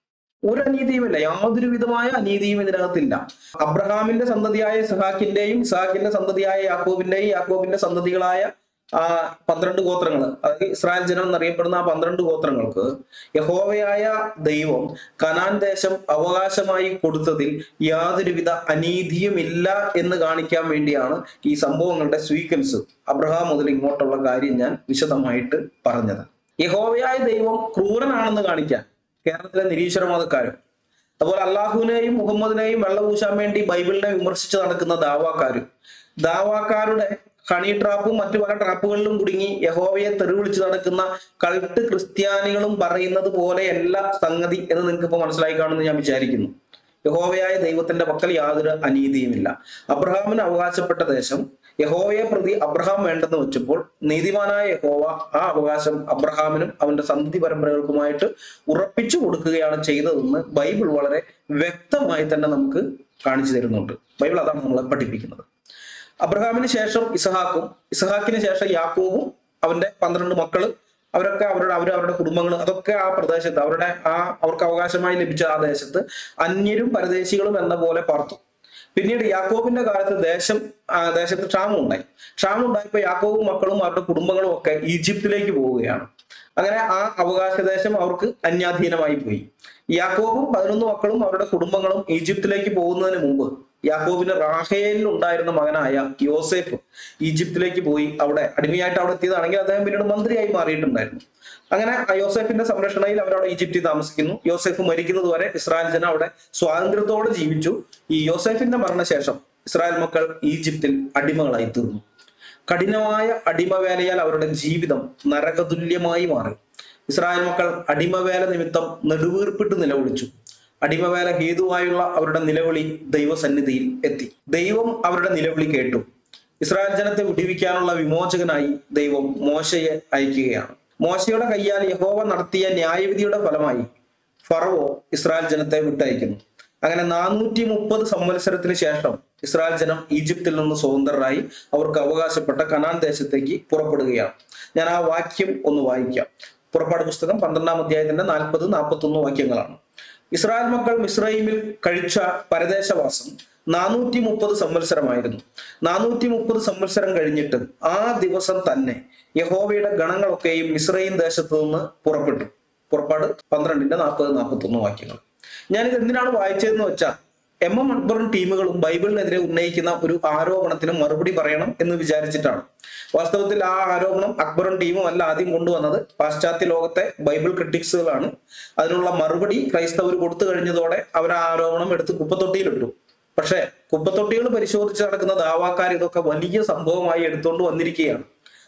ഒരു അനീതിയുമില്ല യാതൊരു വിധമായ അനീതിയും ഇതിനകത്തില്ല അബ്രഹാമിന്റെ സന്തതിയായ ഇസ്ഹാക്കിന്റെയും ഇസ്ഹാക്കിന്റെ സന്തതിയായ യാക്കോബിന്റെയും യാക്കോബിന്റെ സന്തതികളായ ആ പന്ത്രണ്ട് ഗോത്രങ്ങൾ അതായത് ഇസ്രായേൽ ജനം എന്നറിയപ്പെടുന്ന ആ പന്ത്രണ്ട് ഗോത്രങ്ങൾക്ക് യഹോവയായ ദൈവം കനാൻ ദേശം അവകാശമായി കൊടുത്തതിൽ യാതൊരുവിധ അനീതിയുമില്ല എന്ന് കാണിക്കാൻ വേണ്ടിയാണ് ഈ സംഭവങ്ങളുടെ സ്വീക്വൻസ് അബ്രഹാം മുതൽ ഇങ്ങോട്ടുള്ള കാര്യം ഞാൻ വിശദമായിട്ട് പറഞ്ഞത് യഹോവയായ ദൈവം ക്രൂരനാണെന്ന് കാണിക്കാൻ കേരളത്തിലെ നിരീശ്വര മതക്കാരും അതുപോലെ അള്ളാഹുവിനെയും മുഹമ്മദിനെയും വെള്ളപൂശാൻ വേണ്ടി ബൈബിളിനെ വിമർശിച്ച് നടക്കുന്ന ദാവാക്കാരും ദാവാക്കാരുടെ ഹണി ട്രാപ്പും മറ്റു പല ട്രാപ്പുകളിലും കുടുങ്ങി യഹോവയെ തെറിവിളിച്ച് നടക്കുന്ന കൾട്ട് ക്രിസ്ത്യാനികളും പറയുന്നത് പോലെയല്ല സംഗതി എന്ന് നിങ്ങൾക്ക് ഇപ്പോൾ മനസ്സിലായി കാണുമെന്ന് ഞാൻ വിചാരിക്കുന്നു യഹോവയായ ദൈവത്തിന്റെ പക്കൽ യാതൊരു അനീതിയുമില്ല അബ്രഹാമിന് അവകാശപ്പെട്ട ദേശം യഹോവയെ പ്രതി അബ്രഹാം വേണ്ടെന്ന് വെച്ചപ്പോൾ നീതിമാനായ യഹോവ ആ അവകാശം അബ്രഹാമിനും അവന്റെ സന്ധി പരമ്പരകൾക്കുമായിട്ട് ഉറപ്പിച്ചു കൊടുക്കുകയാണ് ചെയ്തതെന്ന് ബൈബിൾ വളരെ വ്യക്തമായി തന്നെ നമുക്ക് കാണിച്ചു തരുന്നുണ്ട് ബൈബിൾ അതാണ് നമ്മളെ പഠിപ്പിക്കുന്നത് അബ്രഹാമിന് ശേഷം ഇസഹാക്കും ഇസഹാക്കിന് ശേഷം യാക്കോബും അവന്റെ പന്ത്രണ്ട് മക്കള് അവരൊക്കെ അവരുടെ അവർ അവരുടെ കുടുംബങ്ങൾ അതൊക്കെ ആ പ്രദേശത്ത് അവരുടെ ആ അവർക്ക് അവകാശമായി ലഭിച്ച ആ ദേശത്ത് അന്യരും പരദേശികളും എന്ന പോലെ പാർത്തു പിന്നീട് യാക്കോബിന്റെ കാലത്ത് ദേശം ആ ദേശത്ത് ക്ഷാമം ഉണ്ടായി ക്ഷാമം ഉണ്ടായപ്പോൾ യാക്കോബും മക്കളും അവരുടെ കുടുംബങ്ങളും ഒക്കെ ഈജിപ്തിലേക്ക് പോവുകയാണ് അങ്ങനെ ആ അവകാശദേശം അവർക്ക് അന്യാധീനമായി പോയി യാക്കോബും പതിനൊന്ന് മക്കളും അവരുടെ കുടുംബങ്ങളും ഈജിപ്തിലേക്ക് പോകുന്നതിന് മുമ്പ് യാക്കോബിന് റാഹേലിൽ ഉണ്ടായിരുന്ന മകനായ യോസേഫ് ഈജിപ്തിലേക്ക് പോയി അവിടെ അടിമയായിട്ട് അവിടെ എത്തിയതാണെങ്കിൽ അദ്ദേഹം പിന്നീട് മന്ത്രിയായി മാറിയിട്ടുണ്ടായിരുന്നു അങ്ങനെ ആ യോസേഫിന്റെ സംരക്ഷണയിൽ അവരവിടെ ഈജിപ്തിൽ താമസിക്കുന്നു യോസേഫ് മരിക്കുന്നത് വരെ ഇസ്രായേൽ ജനം അവിടെ സ്വാതന്ത്ര്യത്തോടെ ജീവിച്ചു ഈ യോസേഫിന്റെ മരണശേഷം ഇസ്രായേൽ മക്കൾ ഈജിപ്തിൽ അടിമകളായി തീർന്നു കഠിനമായ അടിമവേലയാൽ അവരുടെ ജീവിതം നരകതുല്യമായി മാറി ഇസ്രായേൽ മക്കൾ അടിമവേല നിമിത്തം നെടുവീർപ്പിട്ട് നിലവിളിച്ചു അടിമവേല ഹേതുവായുള്ള അവരുടെ നിലവിളി ദൈവസന്നിധിയിൽ എത്തി ദൈവം അവരുടെ നിലവിളി കേട്ടു ഇസ്രായേൽ ജനത്തെ വിടിവിക്കാനുള്ള വിമോചകനായി ദൈവം മോശയെ അയക്കുകയാണ് മോശയുടെ കയ്യാൽ യഹോവ നടത്തിയ ന്യായവിധിയുടെ ഫലമായി ഫറവോ ഇസ്രായേൽ ജനത്തെ വിട്ടയക്കുന്നു അങ്ങനെ നാനൂറ്റി മുപ്പത് സംവത്സരത്തിന് ശേഷം ഇസ്രായേൽ ജനം ഈജിപ്തിൽ നിന്ന് സ്വതന്ത്രരായി അവർക്ക് അവകാശപ്പെട്ട കനാൻ ദേശത്തേക്ക് പുറപ്പെടുകയാണ് ഞാൻ ആ വാക്യം ഒന്ന് വായിക്കാം പുറപ്പാട് പുസ്തകം പന്ത്രണ്ടാം അധ്യായത്തിന്റെ നാൽപ്പത് നാൽപ്പത്തി ഒന്ന് വാക്യങ്ങളാണ് ഇസ്രായേൽ മക്കൾ മിസ്രൈമിൽ കഴിച്ച പരദേശവാസം നാനൂറ്റി മുപ്പത് സംവത്സരമായിരുന്നു നാനൂറ്റി മുപ്പത് സംവത്സരം കഴിഞ്ഞിട്ട് ആ ദിവസം തന്നെ യഹോവയുടെ ഗണങ്ങളൊക്കെയും മിസ്രൈം ദേശത്ത് നിന്ന് പുറപ്പെട്ടു പുറപ്പാട് പന്ത്രണ്ടിന്റെ നാൽപ്പത് നാൽപ്പത്തി ഒന്ന് വാക്യങ്ങൾ ഞാനിത് എന്തിനാണ് വായിച്ചതെന്ന് വെച്ചാൽ എം എം അക്ബറും ടീമുകളും ബൈബിളിനെതിരെ ഉന്നയിക്കുന്ന ഒരു ആരോപണത്തിന് മറുപടി പറയണം എന്ന് വിചാരിച്ചിട്ടാണ് വാസ്തവത്തിൽ ആ ആരോപണം അക്ബറും ടീമും അല്ല ആദ്യം കൊണ്ടുവന്നത് പാശ്ചാത്യ ലോകത്തെ ബൈബിൾ ക്രിട്ടിക്സുകളാണ് അതിനുള്ള മറുപടി ക്രൈസ്തവർ കൊടുത്തു കഴിഞ്ഞതോടെ അവർ ആ ആരോപണം എടുത്ത് കുപ്പത്തൊട്ടിയിലിട്ടു പക്ഷേ കുപ്പത്തൊട്ടികൾ പരിശോധിച്ച് നടക്കുന്ന ദാവാക്കാർ ഇതൊക്കെ വലിയ സംഭവമായി എടുത്തുകൊണ്ട് വന്നിരിക്കുകയാണ്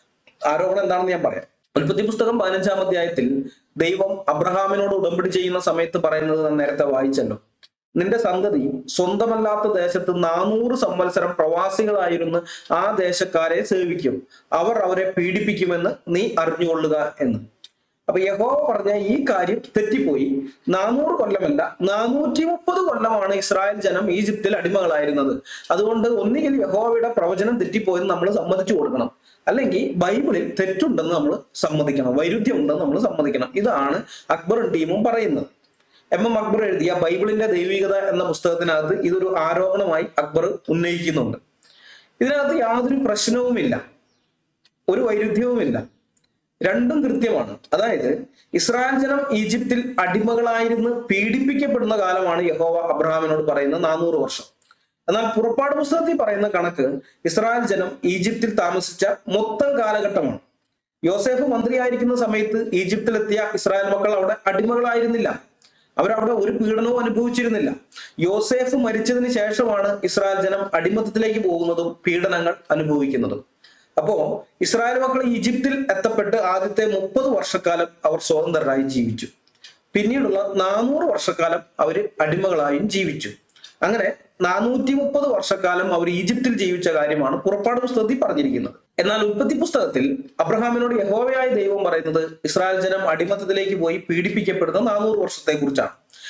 ആരോപണം എന്താണെന്ന് ഞാൻ പറയാം ഉൽപ്പത്തി പുസ്തകം പതിനഞ്ചാം അധ്യായത്തിൽ ദൈവം അബ്രഹാമിനോട് ഉടമ്പടി ചെയ്യുന്ന സമയത്ത് പറയുന്നത് ഞാൻ നേരത്തെ വായിച്ചല്ലോ നിന്റെ സന്തതി സ്വന്തമല്ലാത്ത ദേശത്ത് നാനൂറ് സംവത്സരം പ്രവാസികളായിരുന്ന് ആ ദേശക്കാരെ സേവിക്കും അവർ അവരെ പീഡിപ്പിക്കുമെന്ന് നീ അറിഞ്ഞുകൊള്ളുക എന്ന് അപ്പൊ യഹോവ പറഞ്ഞ ഈ കാര്യം തെറ്റിപ്പോയി നാനൂറ് കൊല്ലമല്ല നാനൂറ്റി മുപ്പത് കൊല്ലമാണ് ഇസ്രായേൽ ജനം ഈജിപ്തിൽ അടിമകളായിരുന്നത് അതുകൊണ്ട് ഒന്നുകിൽ യഹോവയുടെ പ്രവചനം തെറ്റിപ്പോയെന്ന് നമ്മൾ സമ്മതിച്ചു കൊടുക്കണം അല്ലെങ്കിൽ ബൈബിളിൽ തെറ്റുണ്ടെന്ന് നമ്മൾ സമ്മതിക്കണം വൈരുദ്ധ്യം ഉണ്ടെന്ന് നമ്മൾ സമ്മതിക്കണം ഇതാണ് അക്ബറും ടീമും പറയുന്നത് എം എം അക്ബർ എഴുതിയ ബൈബിളിന്റെ ദൈവികത എന്ന പുസ്തകത്തിനകത്ത് ഇതൊരു ആരോപണമായി അക്ബർ ഉന്നയിക്കുന്നുണ്ട് ഇതിനകത്ത് യാതൊരു പ്രശ്നവുമില്ല ഒരു വൈരുദ്ധ്യവുമില്ല രണ്ടും കൃത്യമാണ് അതായത് ഇസ്രായേൽ ജനം ഈജിപ്തിൽ അടിമകളായിരുന്ന് പീഡിപ്പിക്കപ്പെടുന്ന കാലമാണ് യഹോവ അബ്രഹാമിനോട് പറയുന്നത് നാനൂറ് വർഷം എന്നാൽ പുറപ്പാട് പുസ്തകത്തിൽ പറയുന്ന കണക്ക് ഇസ്രായേൽ ജനം ഈജിപ്തിൽ താമസിച്ച മൊത്തം കാലഘട്ടമാണ് യോസേഫ് മന്ത്രിയായിരിക്കുന്ന സമയത്ത് ഈജിപ്തിലെത്തിയ ഇസ്രായേൽ മക്കൾ അവിടെ അടിമകളായിരുന്നില്ല അവരവിടെ ഒരു പീഡനവും അനുഭവിച്ചിരുന്നില്ല യോസേഫ് മരിച്ചതിന് ശേഷമാണ് ഇസ്രായേൽ ജനം അടിമത്തത്തിലേക്ക് പോകുന്നതും പീഡനങ്ങൾ അനുഭവിക്കുന്നതും അപ്പോ ഇസ്രായേൽ മക്കൾ ഈജിപ്തിൽ എത്തപ്പെട്ട് ആദ്യത്തെ മുപ്പത് വർഷക്കാലം അവർ സ്വതന്ത്രരായി ജീവിച്ചു പിന്നീടുള്ള നാനൂറ് വർഷക്കാലം അവര് അടിമകളായും ജീവിച്ചു അങ്ങനെ നാനൂറ്റി മുപ്പത് വർഷക്കാലം അവർ ഈജിപ്തിൽ ജീവിച്ച കാര്യമാണ് പുറപ്പാട് പുസ്തകത്തിൽ പറഞ്ഞിരിക്കുന്നത് എന്നാൽ ഉൽപ്പത്തി പുസ്തകത്തിൽ അബ്രഹാമിനോട് യഹോവയായ ദൈവം പറയുന്നത് ഇസ്രായേൽ ജനം അടിമത്തത്തിലേക്ക് പോയി പീഡിപ്പിക്കപ്പെടുന്ന നാനൂറ് വർഷത്തെ കുറിച്ചാണ്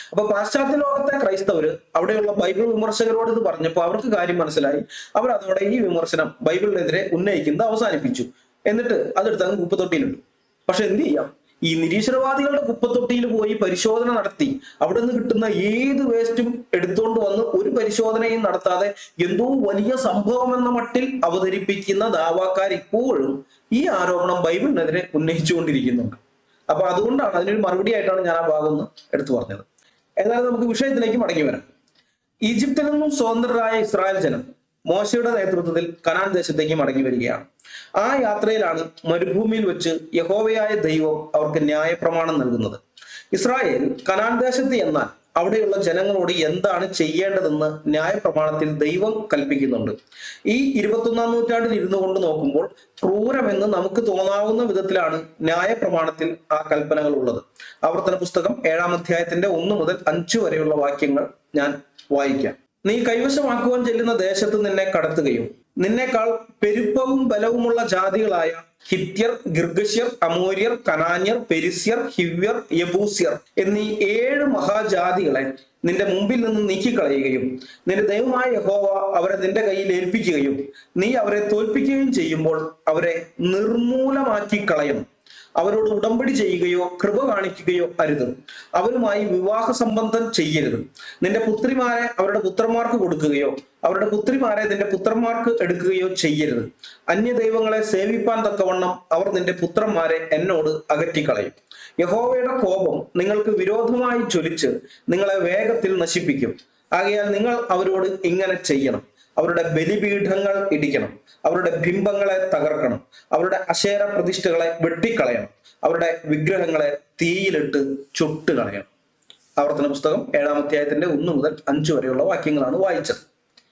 അപ്പൊ പാശ്ചാത്യ ലോകത്തെ ക്രൈസ്തവര് അവിടെയുള്ള ബൈബിൾ വിമർശകരോട് ഇത് പറഞ്ഞപ്പോൾ അവർക്ക് കാര്യം മനസ്സിലായി അവർ അതോടെ ഈ വിമർശനം ബൈബിളിനെതിരെ ഉന്നയിക്കുന്നത് അവസാനിപ്പിച്ചു എന്നിട്ട് അതെടുത്ത് അങ്ങ് കുപ്പത്തൊട്ടിയിലുണ്ട് പക്ഷെ എന്ത് ചെയ്യാം ഈ നിരീശ്വരവാദികളുടെ കുപ്പത്തൊട്ടിയിൽ പോയി പരിശോധന നടത്തി അവിടെ നിന്ന് കിട്ടുന്ന ഏത് വേസ്റ്റും എടുത്തുകൊണ്ട് വന്ന് ഒരു പരിശോധനയും നടത്താതെ എന്തോ വലിയ സംഭവം എന്ന മട്ടിൽ അവതരിപ്പിക്കുന്ന ദാവാക്കാർ ഇപ്പോഴും ഈ ആരോപണം ബൈബിളിനെതിരെ ഉന്നയിച്ചുകൊണ്ടിരിക്കുന്നുണ്ട് അപ്പൊ അതുകൊണ്ടാണ് അതിനൊരു മറുപടി ആയിട്ടാണ് ഞാൻ ആ ഭാഗം ഒന്ന് എടുത്തു പറഞ്ഞത് എന്നാലും നമുക്ക് വിഷയത്തിലേക്ക് മടങ്ങി വരാം ഈജിപ്തിൽ നിന്നും സ്വതന്ത്രരായ ഇസ്രായേൽ ജനം മോശയുടെ നേതൃത്വത്തിൽ കനാൻ ദേശത്തേക്ക് മടങ്ങി വരികയാണ് ആ യാത്രയിലാണ് മരുഭൂമിയിൽ വെച്ച് യഹോവയായ ദൈവം അവർക്ക് ന്യായപ്രമാണം നൽകുന്നത് ഇസ്രായേൽ കനാൻ ദേശത്ത് എന്നാൽ അവിടെയുള്ള ജനങ്ങളോട് എന്താണ് ചെയ്യേണ്ടതെന്ന് ന്യായപ്രമാണത്തിൽ ദൈവം കൽപ്പിക്കുന്നുണ്ട് ഈ ഇരുപത്തൊന്നാം നൂറ്റാണ്ടിൽ ഇരുന്നു കൊണ്ട് നോക്കുമ്പോൾ ക്രൂരമെന്ന് നമുക്ക് തോന്നാവുന്ന വിധത്തിലാണ് ന്യായപ്രമാണത്തിൽ ആ കൽപ്പനകൾ ഉള്ളത് ആവർത്തന പുസ്തകം ഏഴാം അധ്യായത്തിന്റെ ഒന്ന് മുതൽ അഞ്ചു വരെയുള്ള വാക്യങ്ങൾ ഞാൻ വായിക്കാം നീ കൈവശമാക്കുവാൻ ചെല്ലുന്ന ദേശത്ത് നിന്നെ കടത്തുകയും നിന്നേക്കാൾ പെരുപ്പവും ബലവുമുള്ള ജാതികളായ ഹിത്യർ ഗിർഗശ്യർ അമൂര്യർ കനാന്യർ പെരിസ്യർ ഹിവ്യർ യബൂസ്യർ എന്നീ ഏഴ് മഹാജാതികളെ നിന്റെ മുമ്പിൽ നിന്ന് നീക്കിക്കളയുകയും നിന്റെ ദൈവമായ യഹോവ അവരെ നിന്റെ കയ്യിൽ ഏൽപ്പിക്കുകയും നീ അവരെ തോൽപ്പിക്കുകയും ചെയ്യുമ്പോൾ അവരെ നിർമൂലമാക്കി കളയണം അവരോട് ഉടമ്പടി ചെയ്യുകയോ കൃപ കാണിക്കുകയോ അരുത് അവരുമായി വിവാഹ സംബന്ധം ചെയ്യരുത് നിന്റെ പുത്രിമാരെ അവരുടെ പുത്രന്മാർക്ക് കൊടുക്കുകയോ അവരുടെ പുത്രിമാരെ നിന്റെ പുത്രന്മാർക്ക് എടുക്കുകയോ ചെയ്യരുത് അന്യ ദൈവങ്ങളെ സേവിപ്പാൻ തക്കവണ്ണം അവർ നിന്റെ പുത്രന്മാരെ എന്നോട് അകറ്റിക്കളയും യഹോവയുടെ കോപം നിങ്ങൾക്ക് വിരോധമായി ജ്വലിച്ച് നിങ്ങളെ വേഗത്തിൽ നശിപ്പിക്കും ആകയാൽ നിങ്ങൾ അവരോട് ഇങ്ങനെ ചെയ്യണം അവരുടെ ബലിപീഠങ്ങൾ ഇടിക്കണം അവരുടെ ബിംബങ്ങളെ തകർക്കണം അവരുടെ അശേര പ്രതിഷ്ഠകളെ വെട്ടിക്കളയണം അവരുടെ വിഗ്രഹങ്ങളെ തീയിലിട്ട് ചുട്ട് കളയണം ആവർത്തന പുസ്തകം ഏഴാം അധ്യായത്തിന്റെ ഒന്ന് മുതൽ അഞ്ചു വരെയുള്ള വാക്യങ്ങളാണ് വായിച്ചത്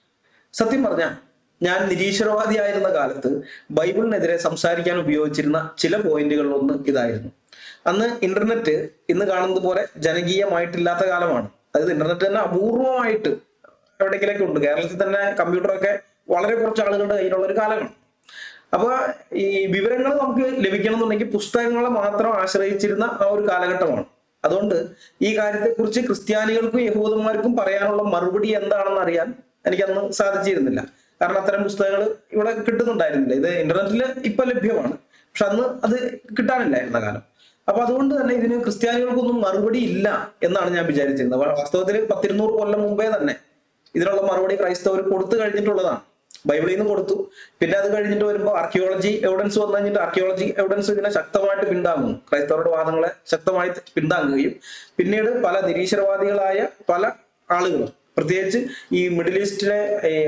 സത്യം പറഞ്ഞാൽ ഞാൻ നിരീശ്വരവാദിയായിരുന്ന കാലത്ത് ബൈബിളിനെതിരെ സംസാരിക്കാൻ ഉപയോഗിച്ചിരുന്ന ചില പോയിന്റുകളിൽ ഒന്ന് ഇതായിരുന്നു അന്ന് ഇന്റർനെറ്റ് ഇന്ന് കാണുന്നത് പോലെ ജനകീയമായിട്ടില്ലാത്ത കാലമാണ് അതായത് ഇന്റർനെറ്റ് തന്നെ അപൂർവമായിട്ട് എവിടെയെങ്കിലൊക്കെ ഉണ്ട് കേരളത്തിൽ തന്നെ കമ്പ്യൂട്ടറൊക്കെ വളരെ കുറച്ച് ആളുകളുടെ കയ്യിലുള്ള ഒരു കാലമാണ് അപ്പൊ ഈ വിവരങ്ങൾ നമുക്ക് ലഭിക്കണമെന്നുണ്ടെങ്കിൽ പുസ്തകങ്ങളെ മാത്രം ആശ്രയിച്ചിരുന്ന ആ ഒരു കാലഘട്ടമാണ് അതുകൊണ്ട് ഈ കാര്യത്തെക്കുറിച്ച് ക്രിസ്ത്യാനികൾക്കും യഹൂദന്മാർക്കും പറയാനുള്ള മറുപടി എന്താണെന്ന് അറിയാൻ എനിക്കന്ന് സാധിച്ചിരുന്നില്ല കാരണം അത്തരം പുസ്തകങ്ങൾ ഇവിടെ കിട്ടുന്നുണ്ടായിരുന്നില്ല ഇത് ഇന്റർനെറ്റിൽ ഇപ്പൊ ലഭ്യമാണ് പക്ഷെ അന്ന് അത് കിട്ടാനില്ലായിരുന്ന കാലം അപ്പൊ അതുകൊണ്ട് തന്നെ ഇതിന് ക്രിസ്ത്യാനികൾക്കൊന്നും മറുപടി ഇല്ല എന്നാണ് ഞാൻ വിചാരിച്ചിരുന്നത് വാസ്തവത്തിൽ പത്തിരുന്നൂറ് കൊല്ലം മുമ്പേ തന്നെ ഇതിനുള്ള മറുപടി ക്രൈസ്തവർ കൊടുത്തു കഴിഞ്ഞിട്ടുള്ളതാണ് ബൈബിളിൽ നിന്ന് കൊടുത്തു പിന്നെ അത് കഴിഞ്ഞിട്ട് വരുമ്പോൾ ആർക്കിയോളജി എവിഡൻസ് വന്നു കഴിഞ്ഞിട്ട് ആർക്കിയോളജി എവിഡൻസ് ഇതിനെ ശക്തമായിട്ട് പിന്താങ്ങുന്നു ക്രൈസ്തവരുടെ വാദങ്ങളെ ശക്തമായി പിന്താങ്ങുകയും പിന്നീട് പല നിരീശ്വരവാദികളായ പല ആളുകളും പ്രത്യേകിച്ച് ഈ മിഡിൽ ഈസ്റ്റിലെ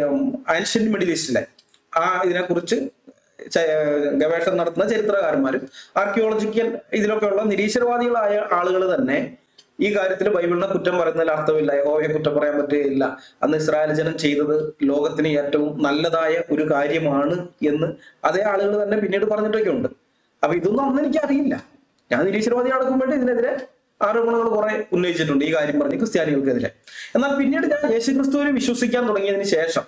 ആൻഷ്യൻ മിഡിൽ ഈസ്റ്റിലെ ആ ഇതിനെക്കുറിച്ച് ച- ഗവേഷണം നടത്തുന്ന ചരിത്രകാരന്മാരും ആർക്കിയോളജിക്കൽ ഇതിലൊക്കെയുള്ള നിരീശ്വരവാദികളായ ആളുകൾ തന്നെ ഈ കാര്യത്തിൽ ബൈബിളിനെ കുറ്റം പറയുന്നതിൽ അർത്ഥമില്ല യഹോവയെ കുറ്റം പറയാൻ പറ്റുകയില്ല അന്ന് ഇസ്രായേൽ ജനം ചെയ്തത് ലോകത്തിന് ഏറ്റവും നല്ലതായ ഒരു കാര്യമാണ് എന്ന് അതേ ആളുകൾ തന്നെ പിന്നീട് പറഞ്ഞിട്ടൊക്കെ ഉണ്ട് അപ്പൊ ഇതൊന്നും അന്ന് എനിക്ക് അറിയില്ല ഞാൻ നിരീശ്വരവാദി നടക്കുമ്പോൾ ഇതിനെതിരെ ആരോപണങ്ങൾ കുറെ ഉന്നയിച്ചിട്ടുണ്ട് ഈ കാര്യം പറഞ്ഞ് ക്രിസ്ത്യാനികൾക്കെതിരെ എന്നാൽ പിന്നീട് ഞാൻ യേശുക്രിസ്തുവിനെ വിശ്വസിക്കാൻ തുടങ്ങിയതിന് ശേഷം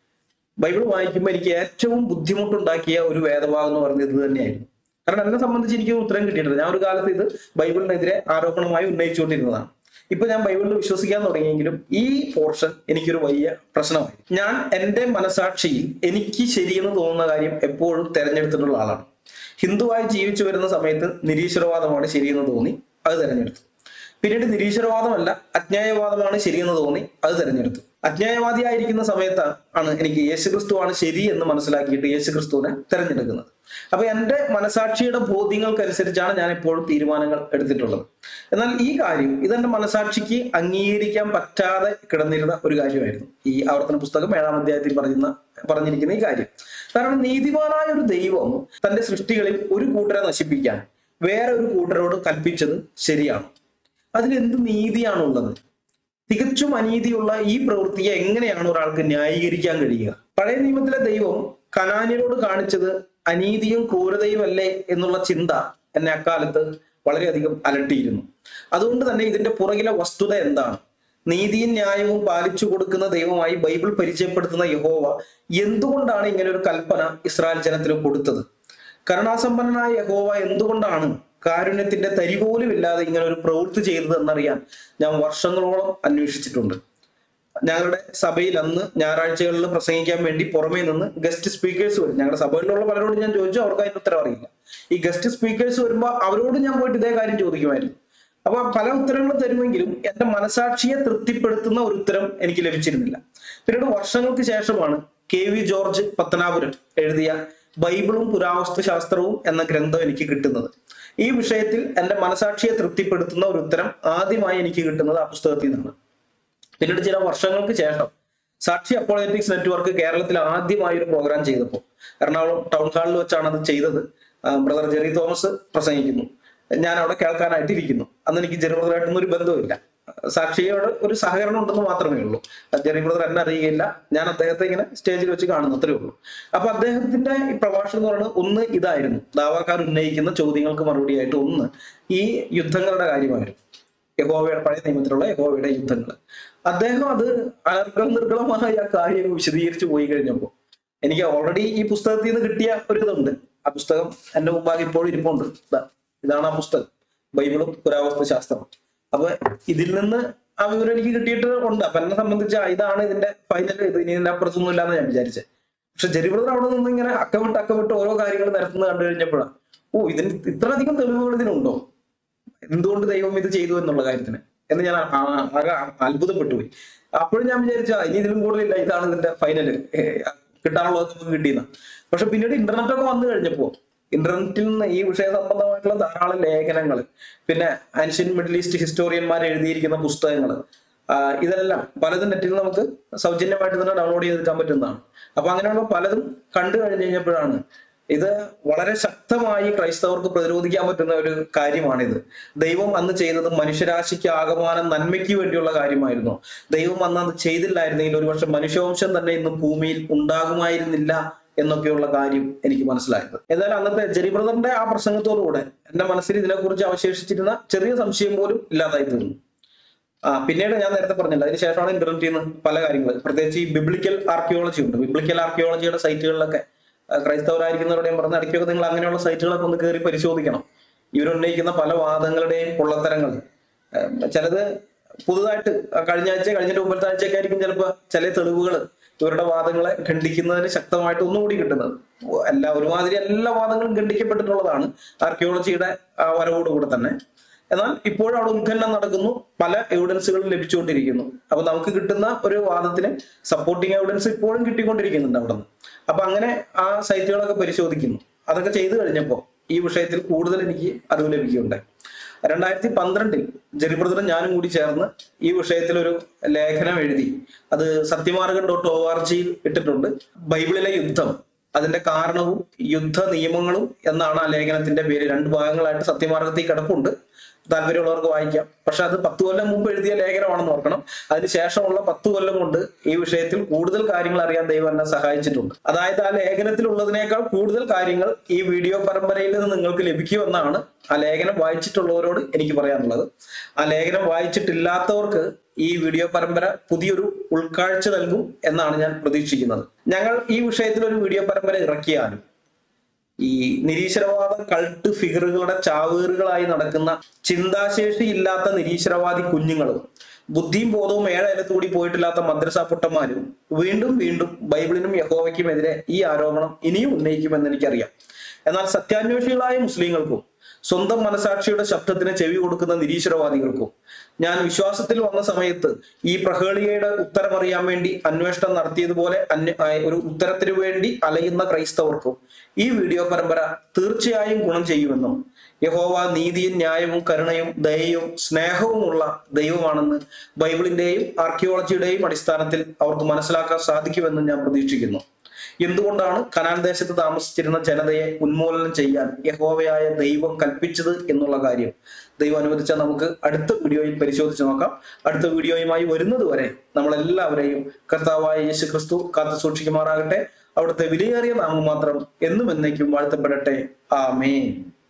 ബൈബിൾ വായിക്കുമ്പോൾ എനിക്ക് ഏറ്റവും ബുദ്ധിമുട്ടുണ്ടാക്കിയ ഒരു വേദഭാഗം എന്ന് പറയുന്നത് ഇത് തന്നെയായിരുന്നു കാരണം എന്നെ സംബന്ധിച്ച് എനിക്ക് ഉത്തരം കിട്ടിയിട്ടില്ല ഞാൻ ഒരു കാലത്ത് ഇത് ബൈബിളിനെതിരെ ആരോപണമായി ഉന്നയിച്ചുകൊണ്ടിരുന്നതാണ് ഇപ്പൊ ഞാൻ ബൈബിളിൽ വിശ്വസിക്കാൻ തുടങ്ങിയെങ്കിലും ഈ പോർഷൻ എനിക്കൊരു വലിയ പ്രശ്നമായി ഞാൻ എൻ്റെ മനസാക്ഷിയിൽ എനിക്ക് ശരിയെന്ന് തോന്നുന്ന കാര്യം എപ്പോഴും തെരഞ്ഞെടുത്തിട്ടുള്ള ആളാണ് ഹിന്ദുവായി ജീവിച്ചു വരുന്ന സമയത്ത് നിരീശ്വരവാദമാണ് ശരിയെന്ന് തോന്നി അത് തെരഞ്ഞെടുത്തു പിന്നീട് നിരീശ്വരവാദമല്ല അജ്ഞായവാദമാണ് ശരിയെന്ന് തോന്നി അത് തെരഞ്ഞെടുത്തു അജ്ഞായവാദിയായിരിക്കുന്ന സമയത്ത് ആണ് എനിക്ക് യേശുക്രിസ്തുവാണ് ശരി എന്ന് മനസ്സിലാക്കിയിട്ട് യേശുക്രിസ്തുവിനെ തെരഞ്ഞെടുക്കുന്നത് അപ്പൊ എന്റെ മനസാക്ഷിയുടെ ബോധ്യങ്ങൾക്കനുസരിച്ചാണ് ഞാൻ എപ്പോഴും തീരുമാനങ്ങൾ എടുത്തിട്ടുള്ളത് എന്നാൽ ഈ കാര്യം ഇതെന്റെ മനസാക്ഷിക്ക് അംഗീകരിക്കാൻ പറ്റാതെ കിടന്നിരുന്ന ഒരു കാര്യമായിരുന്നു ഈ ആവർത്തന പുസ്തകം ഏഴാം അധ്യായത്തിൽ പറയുന്ന പറഞ്ഞിരിക്കുന്ന ഈ കാര്യം കാരണം നീതിമാനായ ഒരു ദൈവം തന്റെ സൃഷ്ടികളിൽ ഒരു കൂട്ടരെ നശിപ്പിക്കാൻ വേറെ ഒരു കൂട്ടരോട് കൽപ്പിച്ചത് ശരിയാണ് അതിൽ എന്ത് നീതിയാണുള്ളത് തികച്ചും അനീതിയുള്ള ഈ പ്രവൃത്തിയെ എങ്ങനെയാണ് ഒരാൾക്ക് ന്യായീകരിക്കാൻ കഴിയുക പഴയ നിയമത്തിലെ ദൈവം കനാനിയരോട് കാണിച്ചത് അനീതിയും ക്രൂരതയും അല്ലേ എന്നുള്ള ചിന്ത എന്നെ അക്കാലത്ത് വളരെയധികം അലട്ടിയിരുന്നു അതുകൊണ്ട് തന്നെ ഇതിന്റെ പുറകിലെ വസ്തുത എന്താണ് നീതിയും ന്യായവും പാലിച്ചു കൊടുക്കുന്ന ദൈവമായി ബൈബിൾ പരിചയപ്പെടുത്തുന്ന യഹോവ എന്തുകൊണ്ടാണ് ഇങ്ങനെ ഒരു കൽപ്പന ഇസ്രായേൽ ജനത്തിന് കൊടുത്തത് കരുണാസമ്പന്നനായ യഹോവ എന്തുകൊണ്ടാണ് കാരുണ്യത്തിന്റെ തരി പോലും ഇല്ലാതെ ഇങ്ങനെ ഒരു പ്രവൃത്തി ചെയ്തതെന്നറിയാൻ ഞാൻ വർഷങ്ങളോളം അന്വേഷിച്ചിട്ടുണ്ട് ഞങ്ങളുടെ സഭയിൽ അന്ന് ഞായറാഴ്ചകളിൽ പ്രസംഗിക്കാൻ വേണ്ടി പുറമേ നിന്ന് ഗസ്റ്റ് സ്പീക്കേഴ്സ് വരും ഞങ്ങളുടെ സഭയിലുള്ള പലരോടും ഞാൻ ചോദിച്ചു അവർക്ക് അതിന് ഉത്തരം അറിയില്ല ഈ ഗസ്റ്റ് സ്പീക്കേഴ്സ് വരുമ്പോൾ അവരോട് ഞാൻ പോയിട്ട് ഇതേ കാര്യം ചോദിക്കുമായിരുന്നു അപ്പൊ പല ഉത്തരങ്ങൾ തരുമെങ്കിലും എന്റെ മനസാക്ഷിയെ തൃപ്തിപ്പെടുത്തുന്ന ഒരു ഉത്തരം എനിക്ക് ലഭിച്ചിരുന്നില്ല പിന്നീട് വർഷങ്ങൾക്ക് ശേഷമാണ് കെ വി ജോർജ് പത്തനാപുരം എഴുതിയ ബൈബിളും പുരാവസ്തു ശാസ്ത്രവും എന്ന ഗ്രന്ഥം എനിക്ക് കിട്ടുന്നത് ഈ വിഷയത്തിൽ എന്റെ മനസാക്ഷിയെ തൃപ്തിപ്പെടുത്തുന്ന ഒരു ഉത്തരം ആദ്യമായി എനിക്ക് കിട്ടുന്നത് ആ പുസ്തകത്തിൽ നിന്നാണ് പിന്നീട് ചില വർഷങ്ങൾക്ക് ശേഷം സാക്ഷി അപ്പോളറ്റിക്സ് നെറ്റ്വർക്ക് കേരളത്തിൽ ആദ്യമായി ഒരു പ്രോഗ്രാം ചെയ്തപ്പോൾ എറണാകുളം ടൗൺ ഹാളിൽ വെച്ചാണ് അത് ചെയ്തത് ബ്രദർ ജെറി തോമസ് പ്രസംഗിക്കുന്നു ഞാൻ അവിടെ കേൾക്കാനായിട്ട് ഇരിക്കുന്നു അന്ന് എനിക്ക് ജെറി ബ്രദറായിട്ടൊന്നും ഒരു ബന്ധവുമില്ല സാക്ഷിയോട് ഒരു സഹകരണം ഉണ്ടെന്ന് മാത്രമേ ഉള്ളൂ ജെറി ബ്രദർ എന്നെ അറിയുകയില്ല ഞാൻ അദ്ദേഹത്തെ ഇങ്ങനെ സ്റ്റേജിൽ വെച്ച് കാണുന്നു അത്രേ ഉള്ളൂ അപ്പൊ അദ്ദേഹത്തിന്റെ ഈ പ്രഭാഷണം എന്ന് പറയുന്നത് ഒന്ന് ഇതായിരുന്നു ദാവാക്കാർ ഉന്നയിക്കുന്ന ചോദ്യങ്ങൾക്ക് മറുപടിയായിട്ട് ഒന്ന് ഈ യുദ്ധങ്ങളുടെ കാര്യമായിരുന്നു യഹോവയുടെ പഴയ നിയമത്തിലുള്ള യഹോവയുടെ യുദ്ധങ്ങൾ അദ്ദേഹം അത് അനർഗ നിർഗളമായ ആ കാര്യം വിശദീകരിച്ചു പോയി കഴിഞ്ഞപ്പോൾ എനിക്ക് ഓൾറെഡി ഈ പുസ്തകത്തിൽ നിന്ന് കിട്ടിയ ഒരു ഇതുണ്ട് ആ പുസ്തകം എന്റെ മുമ്പാകെ ഇപ്പോഴും ഇരിപ്പുണ്ട് ദാ, ഇതാണ് ആ പുസ്തകം ബൈബിളും പുരാവസ്തു ശാസ്ത്രം അപ്പൊ ഇതിൽ നിന്ന് ആ വിവരം എനിക്ക് കിട്ടിയിട്ട് ഉണ്ട് അപ്പൊ എന്നെ സംബന്ധിച്ച് ആ, ഇതാണ് ഇതിന്റെ ഫൈനൽ ഇത് ഇനി ഇതിന്റെ അപ്പുറത്തൊന്നും ഇല്ലാന്ന് ഞാൻ വിചാരിച്ചത് പക്ഷെ ജെറിബ്രദർ അവിടെ നിന്ന് ഇങ്ങനെ അക്കമിട്ട് അക്കമിട്ട് ഓരോ കാര്യങ്ങൾ നിരത്തുന്നത് കണ്ടു കഴിഞ്ഞപ്പോഴാണ് ഓ ഇതിന് ഇത്രയധികം തെളിവുകൾ ഇതിനുണ്ടോ എന്തുകൊണ്ട് ദൈവം ഇത് ചെയ്തു എന്നുള്ള കാര്യത്തിന് എന്ന് ഞാൻ ആ- ആ- ആകെ അത്ഭുതപ്പെട്ടു പോയി അപ്പോഴും ഞാൻ വിചാരിച്ചു ആ, ഇനി ഇതിലും കൂടുതലില്ല ഇതാണ് ഇതിന്റെ ഫൈനല് കിട്ടാനുള്ളത് നമുക്ക് കിട്ടിയെന്ന് പക്ഷെ പിന്നീട് ഇന്റർനെറ്റ് ഒക്കെ വന്നു കഴിഞ്ഞപ്പോ ഇന്റർനെറ്റിൽ നിന്ന് ഈ വിഷയ സംബന്ധമായിട്ടുള്ള ധാരാളം ലേഖനങ്ങൾ പിന്നെ ആൻഷ്യൻ മിഡിൽ ഈസ്റ്റ് ഹിസ്റ്റോറിയന്മാർ എഴുതിയിരിക്കുന്ന പുസ്തകങ്ങൾ ഇതെല്ലാം പലതും നെറ്റിൽ നമുക്ക് സൗജന്യമായിട്ട് തന്നെ ഡൗൺലോഡ് ചെയ്തെടുക്കാൻ പറ്റുന്നതാണ് അപ്പൊ അങ്ങനെയുള്ള പലതും കണ്ടു കഴിഞ്ഞു കഴിഞ്ഞപ്പോഴാണ് ഇത് വളരെ ശക്തമായി ക്രൈസ്തവർക്ക് പ്രതിരോധിക്കാൻ പറ്റുന്ന ഒരു കാര്യമാണിത് ദൈവം അന്ന് ചെയ്തത് മനുഷ്യരാശിക്ക് ആകമാനം നന്മയ്ക്ക് വേണ്ടിയുള്ള കാര്യമായിരുന്നു ദൈവം അന്ന് അത് ചെയ്തില്ലായിരുന്നെങ്കിൽ ഒരുപക്ഷെ മനുഷ്യവംശം തന്നെ ഇന്ന് ഭൂമിയിൽ ഉണ്ടാകുമായിരുന്നില്ല എന്നൊക്കെയുള്ള കാര്യം എനിക്ക് മനസ്സിലായത് എന്നാൽ അന്നത്തെ ജെറി ബ്രദറിന്റെ ആ പ്രസംഗത്തോടുകൂടെ എന്റെ മനസ്സിൽ ഇതിനെക്കുറിച്ച് അവശേഷിച്ചിരുന്ന ചെറിയ സംശയം പോലും ഇല്ലാതായി തീർന്നു ആ പിന്നീട് ഞാൻ നേരത്തെ പറഞ്ഞില്ല അതിനുശേഷമാണ് ഇന്റർനെറ്റിൽ നിന്ന് പല കാര്യങ്ങൾ പ്രത്യേകിച്ച് ഈ ബിബ്ലിക്കൽ ആർക്കിയോളജി ഉണ്ട് ബിബ്ലിക്കൽ ആർക്കിയോളജിയുടെ സൈറ്റുകളിലൊക്കെ ആ, ക്രൈസ്തവരായിരിക്കുന്നവരുടെയും പറഞ്ഞ ഇടയ്ക്കൊക്കെ നിങ്ങൾ അങ്ങനെയുള്ള സൈറ്റുകളൊക്കെ ഒന്ന് കയറി പരിശോധിക്കണം ഇവരുന്നയിക്കുന്ന പല വാദങ്ങളുടെയും പൊള്ളത്തരങ്ങൾ ഏഹ് ചിലത് പുതുതായിട്ട് ആ കഴിഞ്ഞ ആഴ്ച കഴിഞ്ഞിട്ട് മുമ്പത്തെ ആഴ്ചയൊക്കെ ആയിരിക്കും ചിലപ്പോൾ ചില തെളിവുകൾ ഇവരുടെ വാദങ്ങളെ ഖണ്ഡിക്കുന്നതിന് ശക്തമായിട്ട് ഒന്നുകൂടി കിട്ടുന്നത് എല്ലാ ഒരുമാതിരി എല്ലാ വാദങ്ങളും ഖണ്ഡിക്കപ്പെട്ടിട്ടുള്ളതാണ് ആർക്കിയോളജിയുടെ ആ വരവോടുകൂടെ തന്നെ എന്നാൽ ഇപ്പോഴും അവിടെ ഉത്ഖനനം നടക്കുന്നു പല എവിഡൻസുകളും ലഭിച്ചുകൊണ്ടിരിക്കുന്നു അപ്പൊ നമുക്ക് കിട്ടുന്ന ഒരു വാദത്തിന് സപ്പോർട്ടിങ് എവിഡൻസ് ഇപ്പോഴും കിട്ടിക്കൊണ്ടിരിക്കുന്നുണ്ട് അവിടെ നിന്ന് അപ്പൊ അങ്ങനെ ആ സൈറ്റുകളൊക്കെ പരിശോധിക്കുന്നു അതൊക്കെ ചെയ്തു കഴിഞ്ഞപ്പോൾ ഈ വിഷയത്തിൽ കൂടുതൽ എനിക്ക് അറിവ് ലഭിക്കുകയുണ്ടായി രണ്ടായിരത്തി പന്ത്രണ്ടിൽ ജെറിബ്രദറും ഞാനും കൂടി ചേർന്ന് ഈ വിഷയത്തിൽ ഒരു ലേഖനം എഴുതി അത് സത്യമാർഗം ഡോട്ട് ഒ ആർ ജിയിൽ ഇട്ടിട്ടുണ്ട് ബൈബിളിലെ യുദ്ധം അതിന്റെ കാരണവും യുദ്ധ നിയമങ്ങളും എന്നാണ് ആ ലേഖനത്തിന്റെ പേര് രണ്ട് ഭാഗങ്ങളായിട്ട് സത്യമാർഗത്തിൽ കിടപ്പുണ്ട് താല്പര്യമുള്ളവർക്ക് വായിക്കാം പക്ഷെ അത് പത്ത് കൊല്ലം മുമ്പ് എഴുതിയ ലേഖനമാണെന്ന് ഓർക്കണം അതിന് ശേഷമുള്ള പത്ത് കൊല്ലം കൊണ്ട് ഈ വിഷയത്തിൽ കൂടുതൽ കാര്യങ്ങൾ അറിയാൻ ദൈവം എന്നെ സഹായിച്ചിട്ടുണ്ട് അതായത് ആ ലേഖനത്തിലുള്ളതിനേക്കാൾ കൂടുതൽ കാര്യങ്ങൾ ഈ വീഡിയോ പരമ്പരയിൽ നിന്ന് നിങ്ങൾക്ക് ലഭിക്കുമെന്നാണ് ആ ലേഖനം വായിച്ചിട്ടുള്ളവരോട് എനിക്ക് പറയാനുള്ളത് ആ ലേഖനം വായിച്ചിട്ടില്ലാത്തവർക്ക് ഈ വീഡിയോ പരമ്പര പുതിയൊരു ഉൾക്കാഴ്ച നൽകും എന്നാണ് ഞാൻ പ്രതീക്ഷിക്കുന്നത് ഞങ്ങൾ ഈ വിഷയത്തിൽ ഒരു വീഡിയോ പരമ്പര ഇറക്കിയാലും ഈ നിരീശ്വരവാദ കൾട്ട് ഫിഗറുകളുടെ ചാവേറുകളായി നടക്കുന്ന ചിന്താശേഷി ഇല്ലാത്ത നിരീശ്വരവാദി കുഞ്ഞുങ്ങളും ബുദ്ധിയും ബോധവും ഏഴയലത്തുകൂടി പോയിട്ടില്ലാത്ത മദ്രസ പൊട്ടന്മാരും വീണ്ടും വീണ്ടും ബൈബിളിനും യഹോവയ്ക്കുമെതിരെ ഈ ആരോപണം ഇനിയും ഉന്നയിക്കുമെന്ന് എനിക്കറിയാം എന്നാൽ സത്യാന്വേഷികളായ മുസ്ലിങ്ങൾക്കും സ്വന്തം മനസാക്ഷിയുടെ ശബ്ദത്തിന് ചെവി കൊടുക്കുന്ന നിരീശ്വരവാദികൾക്കും ഞാൻ വിശ്വാസത്തിൽ വന്ന സമയത്ത് ഈ പ്രഹേളികയുടെ ഉത്തരം അറിയാൻ വേണ്ടി അന്വേഷണം നടത്തിയതുപോലെ അന്വ- ആ, ഒരു ഉത്തരത്തിനു വേണ്ടി അലയുന്ന ക്രൈസ്തവർക്കും ഈ വീഡിയോ പരമ്പര തീർച്ചയായും ഗുണം ചെയ്യുമെന്നും യഹോവ നീതിയും ന്യായവും കരുണയും ദയയും സ്നേഹവുമുള്ള ദൈവമാണെന്ന് ബൈബിളിന്റെയും ആർക്കിയോളജിയുടെയും അടിസ്ഥാനത്തിൽ അവർക്ക് മനസ്സിലാക്കാൻ സാധിക്കുമെന്നും ഞാൻ പ്രതീക്ഷിക്കുന്നു എന്തുകൊണ്ടാണ് കനാൻ ദേശത്ത് താമസിച്ചിരുന്ന ജനതയെ ഉന്മൂലനം ചെയ്യാൻ യഹോവയായ ദൈവം കൽപ്പിച്ചത് എന്നുള്ള കാര്യം ദൈവം അനുവദിച്ചാൽ നമുക്ക് അടുത്ത വീഡിയോയിൽ പരിശോധിച്ച് നോക്കാം അടുത്ത വീഡിയോയുമായി വരുന്നത് വരെ നമ്മളെല്ലാവരെയും കർത്താവായ യേശു ക്രിസ്തു കാത്തു സൂക്ഷിക്കുമാറാകട്ടെ അവിടുത്തെ വിലയേറിയ നാമം മാത്രം എന്നും എന്നേക്കും വാഴ്ത്തപ്പെടട്ടെ ആമേൻ